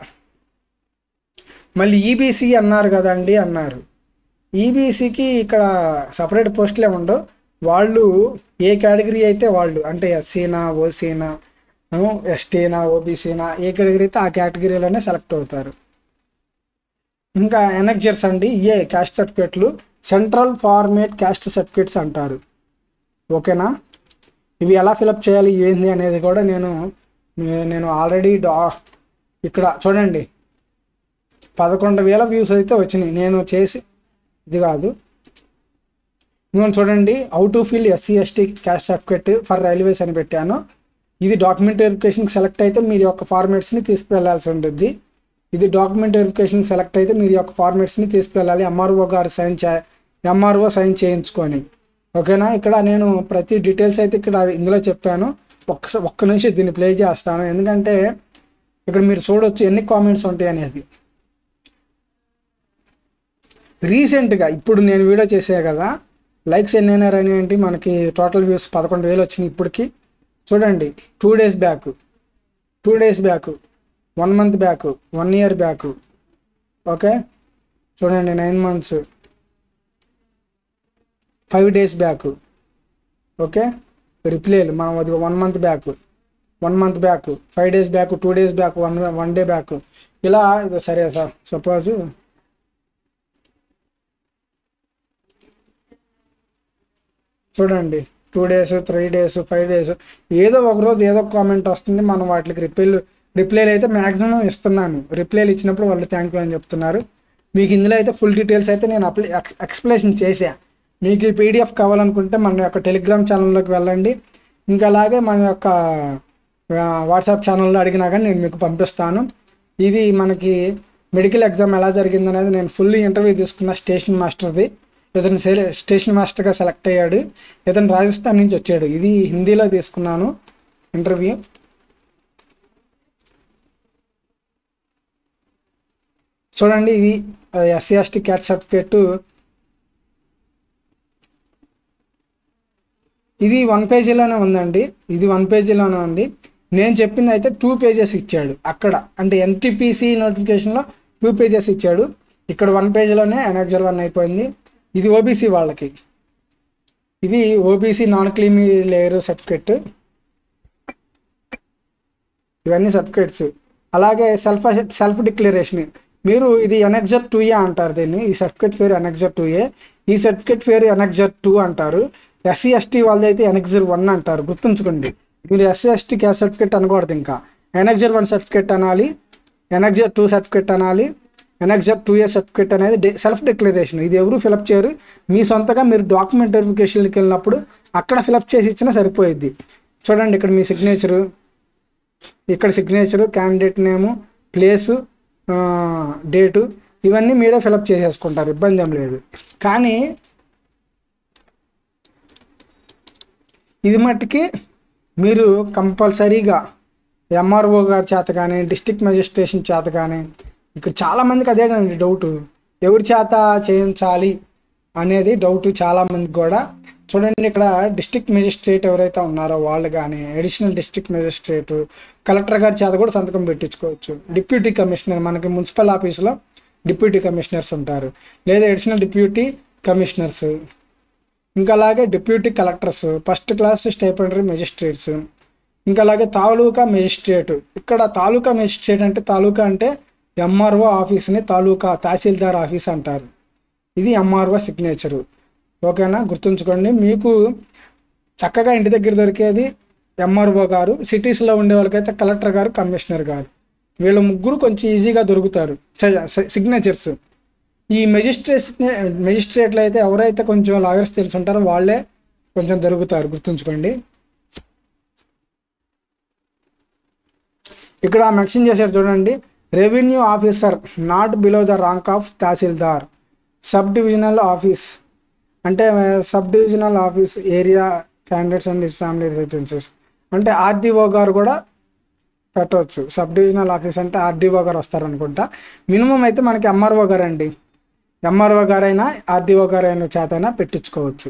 మళ్ళీ ఈబీసీ అన్నారు కదండి అన్నారు ఈబీసీకి ఇక్కడ సపరేట్ పోస్టులే ఉండవు వాళ్ళు ఏ కేటగిరీ అయితే వాళ్ళు అంటే ఎస్సీనా ఓసీనా ఎస్టీనా ఓబీసీనా ఏ కేటగిరీ అయితే ఆ కేటగిరీలోనే సెలెక్ట్ అవుతారు ఇంకా ఎనెక్జర్స్ అండి ఏ క్యాస్ట్ సర్టిఫికేట్లు సెంట్రల్ ఫార్మేట్ క్యాస్ట్ సర్టిఫికేట్స్ అంటారు ఓకేనా ఇవి ఎలా ఫిలప్ చేయాలి ఏంది అనేది కూడా నేను నేను ఆల్రెడీ డా ఇక్కడ చూడండి పదకొండు వేల వ్యూస్ అయితే వచ్చినాయి నేను చేసి ఇది కాదు నేను చూడండి how to fill SC ST caste certificate for railways అని పెట్టాను ఇది డాక్యుమెంట్ వెరిఫికేషన్కి సెలెక్ట్ అయితే మీరు యొక్క ఫార్మేట్స్ని తీసుకువెళ్ళాల్సి ఉంటుంది ఇది డాక్యుమెంట్ వెరిఫికేషన్ సెలెక్ట్ అయితే మీరు యొక్క ఫార్మేట్స్ని తీసుకువెళ్ళాలి ఎంఆర్ఓ గారు సైన్ చే ఎంఆర్ఓ సైన్ చేయించుకొని ఓకేనా ఇక్కడ నేను ప్రతి డీటెయిల్స్ అయితే ఇక్కడ ఇందులో చెప్పాను ఒక్క ఒక్క నిమిషం దీన్ని ప్లే చేస్తాను ఎందుకంటే ఇక్కడ మీరు చూడొచ్చు ఎన్ని కామెంట్స్ ఉంటాయి అనేది రీసెంట్గా ఇప్పుడు నేను వీడియో చేసే కదా లైక్స్ ఎన్ని అయినారని ఏంటి మనకి టోటల్ వ్యూస్ పదకొండు వేలు వచ్చినాయి ఇప్పటికి చూడండి two days back two days back one month back one year back okay చూడండి nine months five days back okay రిప్లేలు మనం అది one month back one month back five days back two days back one one day back ఇలా ఇది సరే సార్ సపోజ్ చూడండి two days three days five days ఏదో ఒక రోజు ఏదో ఒక కామెంట్ వస్తుంది మనం వాటికి రిప్లైలు రిప్లైలు అయితే మ్యాక్సిమం ఇస్తున్నాను రిప్లైలు ఇచ్చినప్పుడు వాళ్ళు థ్యాంక్ యూ అని చెప్తున్నారు మీకు ఇందులో అయితే ఫుల్ డీటెయిల్స్ అయితే నేను అప్లై ఎక్స్ప్లెనేషన్ చేశా మీకు ఈ పీడిఎఫ్ కావాలనుకుంటే మన యొక్క టెలిగ్రామ్ ఛానల్లోకి వెళ్ళండి ఇంకా అలాగే మన యొక్క వాట్సాప్ ఛానల్లో అడిగినా కానీ నేను మీకు పంపిస్తాను ఇది మనకి మెడికల్ ఎగ్జామ్ ఎలా జరిగింది అనేది నేను ఫుల్లీ ఇంటర్వ్యూ తీసుకున్న స్టేషన్ మాస్టర్ది ఇతను సెల- స్టేషన్ మాస్టర్గా సెలెక్ట్ అయ్యాడు ఇతను రాజస్థాన్ నుంచి వచ్చాడు ఇది హిందీలో తీసుకున్నాను ఇంటర్వ్యూ చూడండి ఇది ఎస్సీ ఎస్టీ క్యాట్ సర్టిఫికేట్ ఇది వన్ పేజీలోనే ఉందండి ఇది వన్ పేజీలోనే ఉంది నేను చెప్పింది అయితే టూ పేజెస్ ఇచ్చాడు అక్కడ అంటే ఎన్టీపీసీ నోటిఫికేషన్లో టూ పేజెస్ ఇచ్చాడు ఇక్కడ వన్ పేజీలోనే ఎనర్జర్ వన్ అయిపోయింది ఇది ఓబీసీ వాళ్ళకి ఇది OBC non creamy layer certificate ఇవన్నీ సర్టిఫికేట్స్ అలాగే సెల్ఫ్ సెల్ఫ్ డిక్లరేషన్ మీరు ఇది ఎనెక్జర్ టూ ఏ అంటారు దీన్ని ఈ సర్టిఫికేట్ పేరు ఎనెక్జర్ టూ ఏ ఈ సర్టిఫికేట్ పేరు ఎనెక్జర్ టూ అంటారు ఎస్సీ ఎస్టీ వాళ్ళది అయితే ఎనెక్జర్ వన్ అంటారు గుర్తుంచుకోండి మీరు ఎస్సీ ఎస్టీ క్యాస్ట్ సర్టిఫికేట్ అనకూడదు ఇంకా ఎనెక్జర్ వన్ సర్టిఫికేట్ అనాలి ఎనెక్జర్ టూ సర్టిఫికేట్ అనాలి ఎనెక్జర్ టూ ఇయర్ సర్టిఫికేట్ అనేది సెల్ఫ్ డిక్లరేషన్ ఇది ఎవరు ఫిలప్ చేయరు మీ సొంతగా మీరు డాక్యుమెంట్ వెరిఫికేషన్కి వెళ్ళినప్పుడు అక్కడ ఫిలప్ చేసి ఇచ్చినా సరిపోయిద్ది చూడండి ఇక్కడ మీ సిగ్నేచరు ఇక్కడ signature candidate name place date ఇవన్నీ మీరే ఫిలప్ చేసేసుకుంటారు ఇబ్బంది ఏం లేదు కానీ ఇది మట్టుకి మీరు కంపల్సరీగా ఎంఆర్ఓ గారి చేత కానీ డిస్ట్రిక్ట్ మెజిస్ట్రేషన్ చేత కానీ ఇక్కడ చాలామందికి అదేనండి డౌట్ ఎవరి చేత చేయించాలి అనేది డౌట్ చాలామందికి కూడా చూడండి ఇక్కడ డిస్ట్రిక్ట్ మెజిస్ట్రేట్ ఎవరైతే ఉన్నారో వాళ్ళు కానీ అడిషనల్ డిస్ట్రిక్ట్ మెజిస్ట్రేట్ కలెక్టర్ గారి చేత కూడా సంతకం పెట్టించుకోవచ్చు డిప్యూటీ కమిషనర్ మనకి మున్సిపల్ ఆఫీసులో డిప్యూటీ కమిషనర్స్ ఉంటారు లేదా అడిషనల్ డిప్యూటీ కమిషనర్స్ ఇంకా అలాగే deputy collectors first class stipendiary magistrates ఇంకా అలాగే తాలూకా మెజిస్ట్రేట్ ఇక్కడ తాలూకా మెజిస్ట్రేట్ అంటే తాలూకా అంటే ఎంఆర్ఓ ఆఫీస్ని తాలూకా తహసీల్దార్ ఆఫీస్ అంటారు ఇది ఎంఆర్ఓ సిగ్నేచరు ఓకేనా గుర్తుంచుకోండి మీకు చక్కగా ఇంటి దగ్గర దొరికేది ఎంఆర్ఓ గారు సిటీస్లో ఉండే వాళ్ళకైతే కలెక్టర్ గారు కమిషనర్ గారు వీళ్ళ ముగ్గురు కొంచెం ఈజీగా దొరుకుతారు సిగ్నేచర్స్ ఈ మెజిస్ట్రేట్ మెజిస్ట్రేట్లు అయితే ఎవరైతే కొంచెం లాయర్స్ తెలిసి ఉంటారో వాళ్ళే కొంచెం దొరుకుతారు గుర్తుంచుకోండి ఇక్కడ మెన్షన్ చేశారు చూడండి revenue officer not below the rank of tehsildar sub divisional office అంటే sub divisional office area candidates and his family residences అంటే ఆర్డీఓ గారు కూడా పెట్టవచ్చు సబ్ డివిజనల్ ఆఫీస్ అంటే ఆర్డీఓ గారు వస్తారనుకుంటా మినిమం అయితే మనకి ఎంఆర్ఓ గారు అండి ఎంఆర్ఓ గారైనా ఆర్డీఓ గారైనా చేతైనా పెట్టించుకోవచ్చు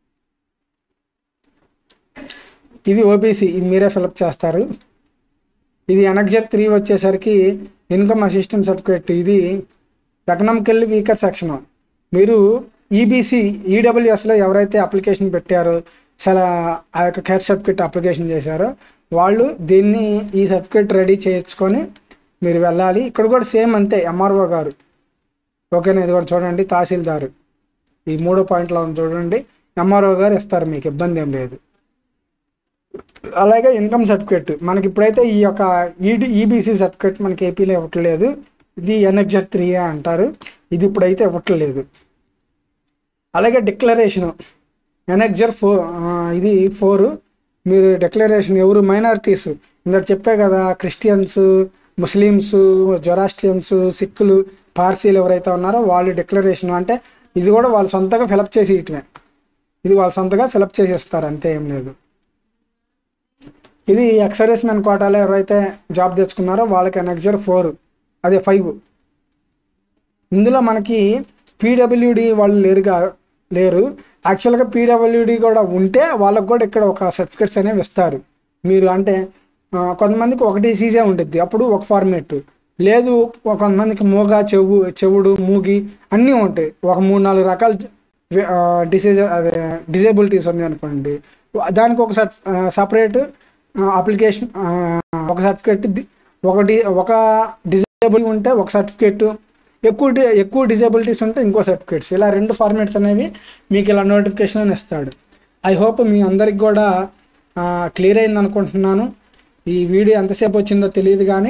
ఇది ఓబీసీ ఇది మీరే ఫిలప్ చేస్తారు ఇది ఎనక్జర్ త్రీ వచ్చేసరికి ఇన్కమ్ అసిస్టెంట్ సర్టిఫికేట్ ఇది ఎకనామికల్లీ వీకర్ సెక్షన్ మీరు ఈబీసీ ఈడబ్ల్యూఎస్లో ఎవరైతే అప్లికేషన్ పెట్టారో చాలా ఆ యొక్క కేర్ సర్టిఫికేట్ అప్లికేషన్ చేశారో వాళ్ళు దీన్ని ఈ సర్టిఫికేట్ రెడీ చేయించుకొని మీరు వెళ్ళాలి ఇక్కడ కూడా సేమ్ అంతే ఎంఆర్ఓ గారు ఓకేనా ఇది కూడా చూడండి తహసీల్దారు ఈ మూడో పాయింట్లో ఉంది చూడండి ఎంఆర్ఓ గారు ఇస్తారు మీకు ఇబ్బంది ఏం లేదు అలాగే ఇన్కమ్ సర్టిఫికేట్ మనకి ఇప్పుడైతే ఈ యొక్క ఈడి ఈబీసీ సర్టిఫికేట్ మనకి ఏపీలో ఇవ్వట్లేదు ఇది ఎన్ఎక్జర్ త్రీ అంటారు ఇది ఇప్పుడైతే ఇవ్వట్లేదు అలాగే డిక్లరేషను ఎన్ఎక్జర్ ఫోర్ ఇది ఫోర్ మీరు డిక్లరేషన్ ఎవరు మైనారిటీస్ ఇందాక చెప్పే కదా క్రిస్టియన్స్ ముస్లిమ్స్ జొరాస్ట్రియన్స్ సిక్కులు పార్సీలు ఎవరైతే ఉన్నారో వాళ్ళు డిక్లరేషన్ అంటే ఇది కూడా వాళ్ళు సొంతగా ఫిలప్ చేసి ఇటువే ఇది వాళ్ళు సొంతగా ఫిలప్ చేసి ఇస్తారు అంతే ఏం లేదు ఇది ఎక్సర్వీస్ మెన్ కోటాలో ఎవరైతే జాబ్ తెచ్చుకున్నారో వాళ్ళకి ఎనెక్జర్ ఫోర్ అదే ఫైవ్ ఇందులో మనకి పీడబ్ల్యూడి వాళ్ళు లేరుగా లేరు యాక్చువల్గా పీడబ్ల్యూడి కూడా ఉంటే వాళ్ళకి కూడా ఇక్కడ ఒక సర్టిఫికెట్స్ అనేవి ఇస్తారు మీరు అంటే ఆ, కొంతమందికి ఒకటి సీజే ఉంటుంది అప్పుడు ఒక ఫార్మేట్ లేదు ఒక కొంతమందికి మూగ చెవు చెవుడు మూగి అన్నీ ఉంటాయి ఒక మూడు నాలుగు రకాల డిసీజ్ అదే డిజేబిలిటీస్ ఉన్నాయి అనుకోండి దానికి ఒక సపరేట్ అప్లికేషన్ ఒక సర్టిఫికేట్ ఒకటి ఒక డిజేబుల్ ఉంటే ఒక సర్టిఫికేట్ ఎక్కువ డి- ఎక్కువ డిజేబిలిటీస్ ఉంటే ఇంకో సర్టిఫికేట్స్ ఇలా రెండు ఫార్మేట్స్ అనేవి మీకు ఇలా నోటిఫికేషన్ అని ఇస్తాడు ఐ హోప్ మీ అందరికి కూడా క్లియర్ అయింది అనుకుంటున్నాను ఈ వీడియో ఎంతసేపు వచ్చిందో తెలియదు కానీ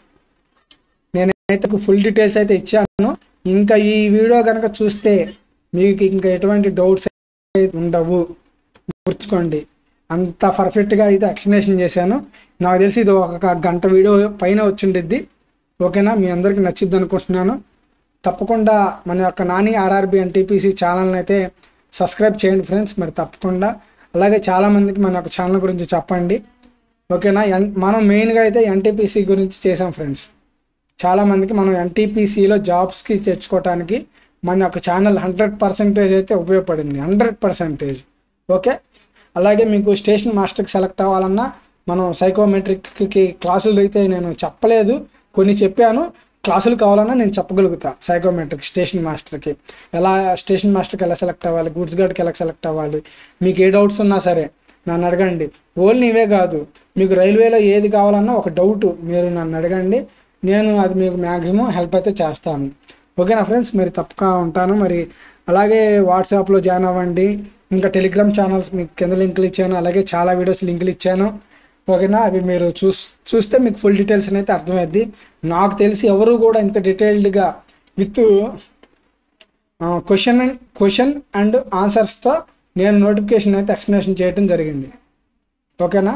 నేనైతే ఫుల్ డీటెయిల్స్ అయితే ఇచ్చాను ఇంకా ఈ వీడియో కనుక చూస్తే మీకు ఇంకా ఎటువంటి డౌట్స్ ఉండవు గుర్చుకోండి అంత పర్ఫెక్ట్గా అయితే ఎక్స్ప్లెనేషన్ చేశాను నాకు తెలిసి ఇది ఒక గంట వీడియో పైన వచ్చిండిద్ది ఓకేనా మీ అందరికీ నచ్చిద్ది అనుకుంటున్నాను తప్పకుండా మన యొక్క నాని ఆర్ఆర్బి అండ్ టీపీసీ ఛానల్ని అయితే సబ్స్క్రైబ్ చేయండి ఫ్రెండ్స్ మరి తప్పకుండా అలాగే చాలామందికి మన యొక్క ఛానల్ గురించి చెప్పండి ఓకేనా ఎన్ మనం మెయిన్గా అయితే ఎన్టీపీసీ గురించి చేసాం ఫ్రెండ్స్ చాలామందికి మనం ఎన్టీపీసీలో జాబ్స్కి తెచ్చుకోవడానికి మన యొక్క ఛానల్ హండ్రెడ్ పర్సెంటేజ్ అయితే ఉపయోగపడింది హండ్రెడ్ పర్సెంటేజ్ ఓకే అలాగే మీకు స్టేషన్ మాస్టర్కి సెలెక్ట్ అవ్వాలన్నా మనం సైకోమెట్రిక్కి క్లాసులు అయితే నేను చెప్పలేదు కొన్ని చెప్పాను క్లాసులు కావాలన్నా నేను చెప్పగలుగుతా సైకోమెట్రిక్ స్టేషన్ మాస్టర్కి ఎలా స్టేషన్ మాస్టర్కి ఎలా సెలెక్ట్ అవ్వాలి గూడ్స్ గార్డ్కి ఎలా సెలెక్ట్ అవ్వాలి మీకు ఏ డౌట్స్ ఉన్నా సరే నన్ను అడగండి ఓన్లీ ఇవే కాదు మీకు రైల్వేలో ఏది కావాలన్నా ఒక డౌట్ మీరు నన్ను అడగండి నేను అది మీకు మ్యాక్సిమం హెల్ప్ అయితే చేస్తాను ఓకేనా ఫ్రెండ్స్ మరి తప్పక ఉంటాను మరి అలాగే వాట్సాప్లో జాయిన్ అవ్వండి ఇంకా టెలిగ్రామ్ ఛానల్స్ మీకు కింద లింకులు ఇచ్చాను అలాగే చాలా వీడియోస్ లింకులు ఇచ్చాను ఓకేనా అవి మీరు చూస్ చూస్తే మీకు ఫుల్ డీటెయిల్స్ అయితే అర్థమైద్ది నాకు తెలిసి ఎవరు కూడా ఇంత డీటెయిల్డ్గా with question and question and ఆన్సర్స్తో నేను నోటిఫికేషన్ అయితే ఎక్స్ప్లెనేషన్ చేయడం జరిగింది ఓకేనా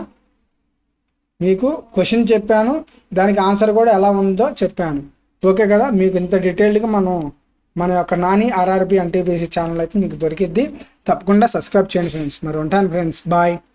మీకు క్వశ్చన్ చెప్పాను దానికి ఆన్సర్ కూడా ఎలా ఉందో చెప్పాను ఓకే కదా మీకు ఇంత డీటెయిల్డ్గా మనం మన యొక్క నాని ఆర్ఆర్బి ఎన్టీపీసీ ఛానల్ అయితే మీకు దొరికిద్ది తప్పకుండా సబ్స్క్రైబ్ చేయండి ఫ్రెండ్స్ మరి ఉంటాను ఫ్రెండ్స్ బాయ్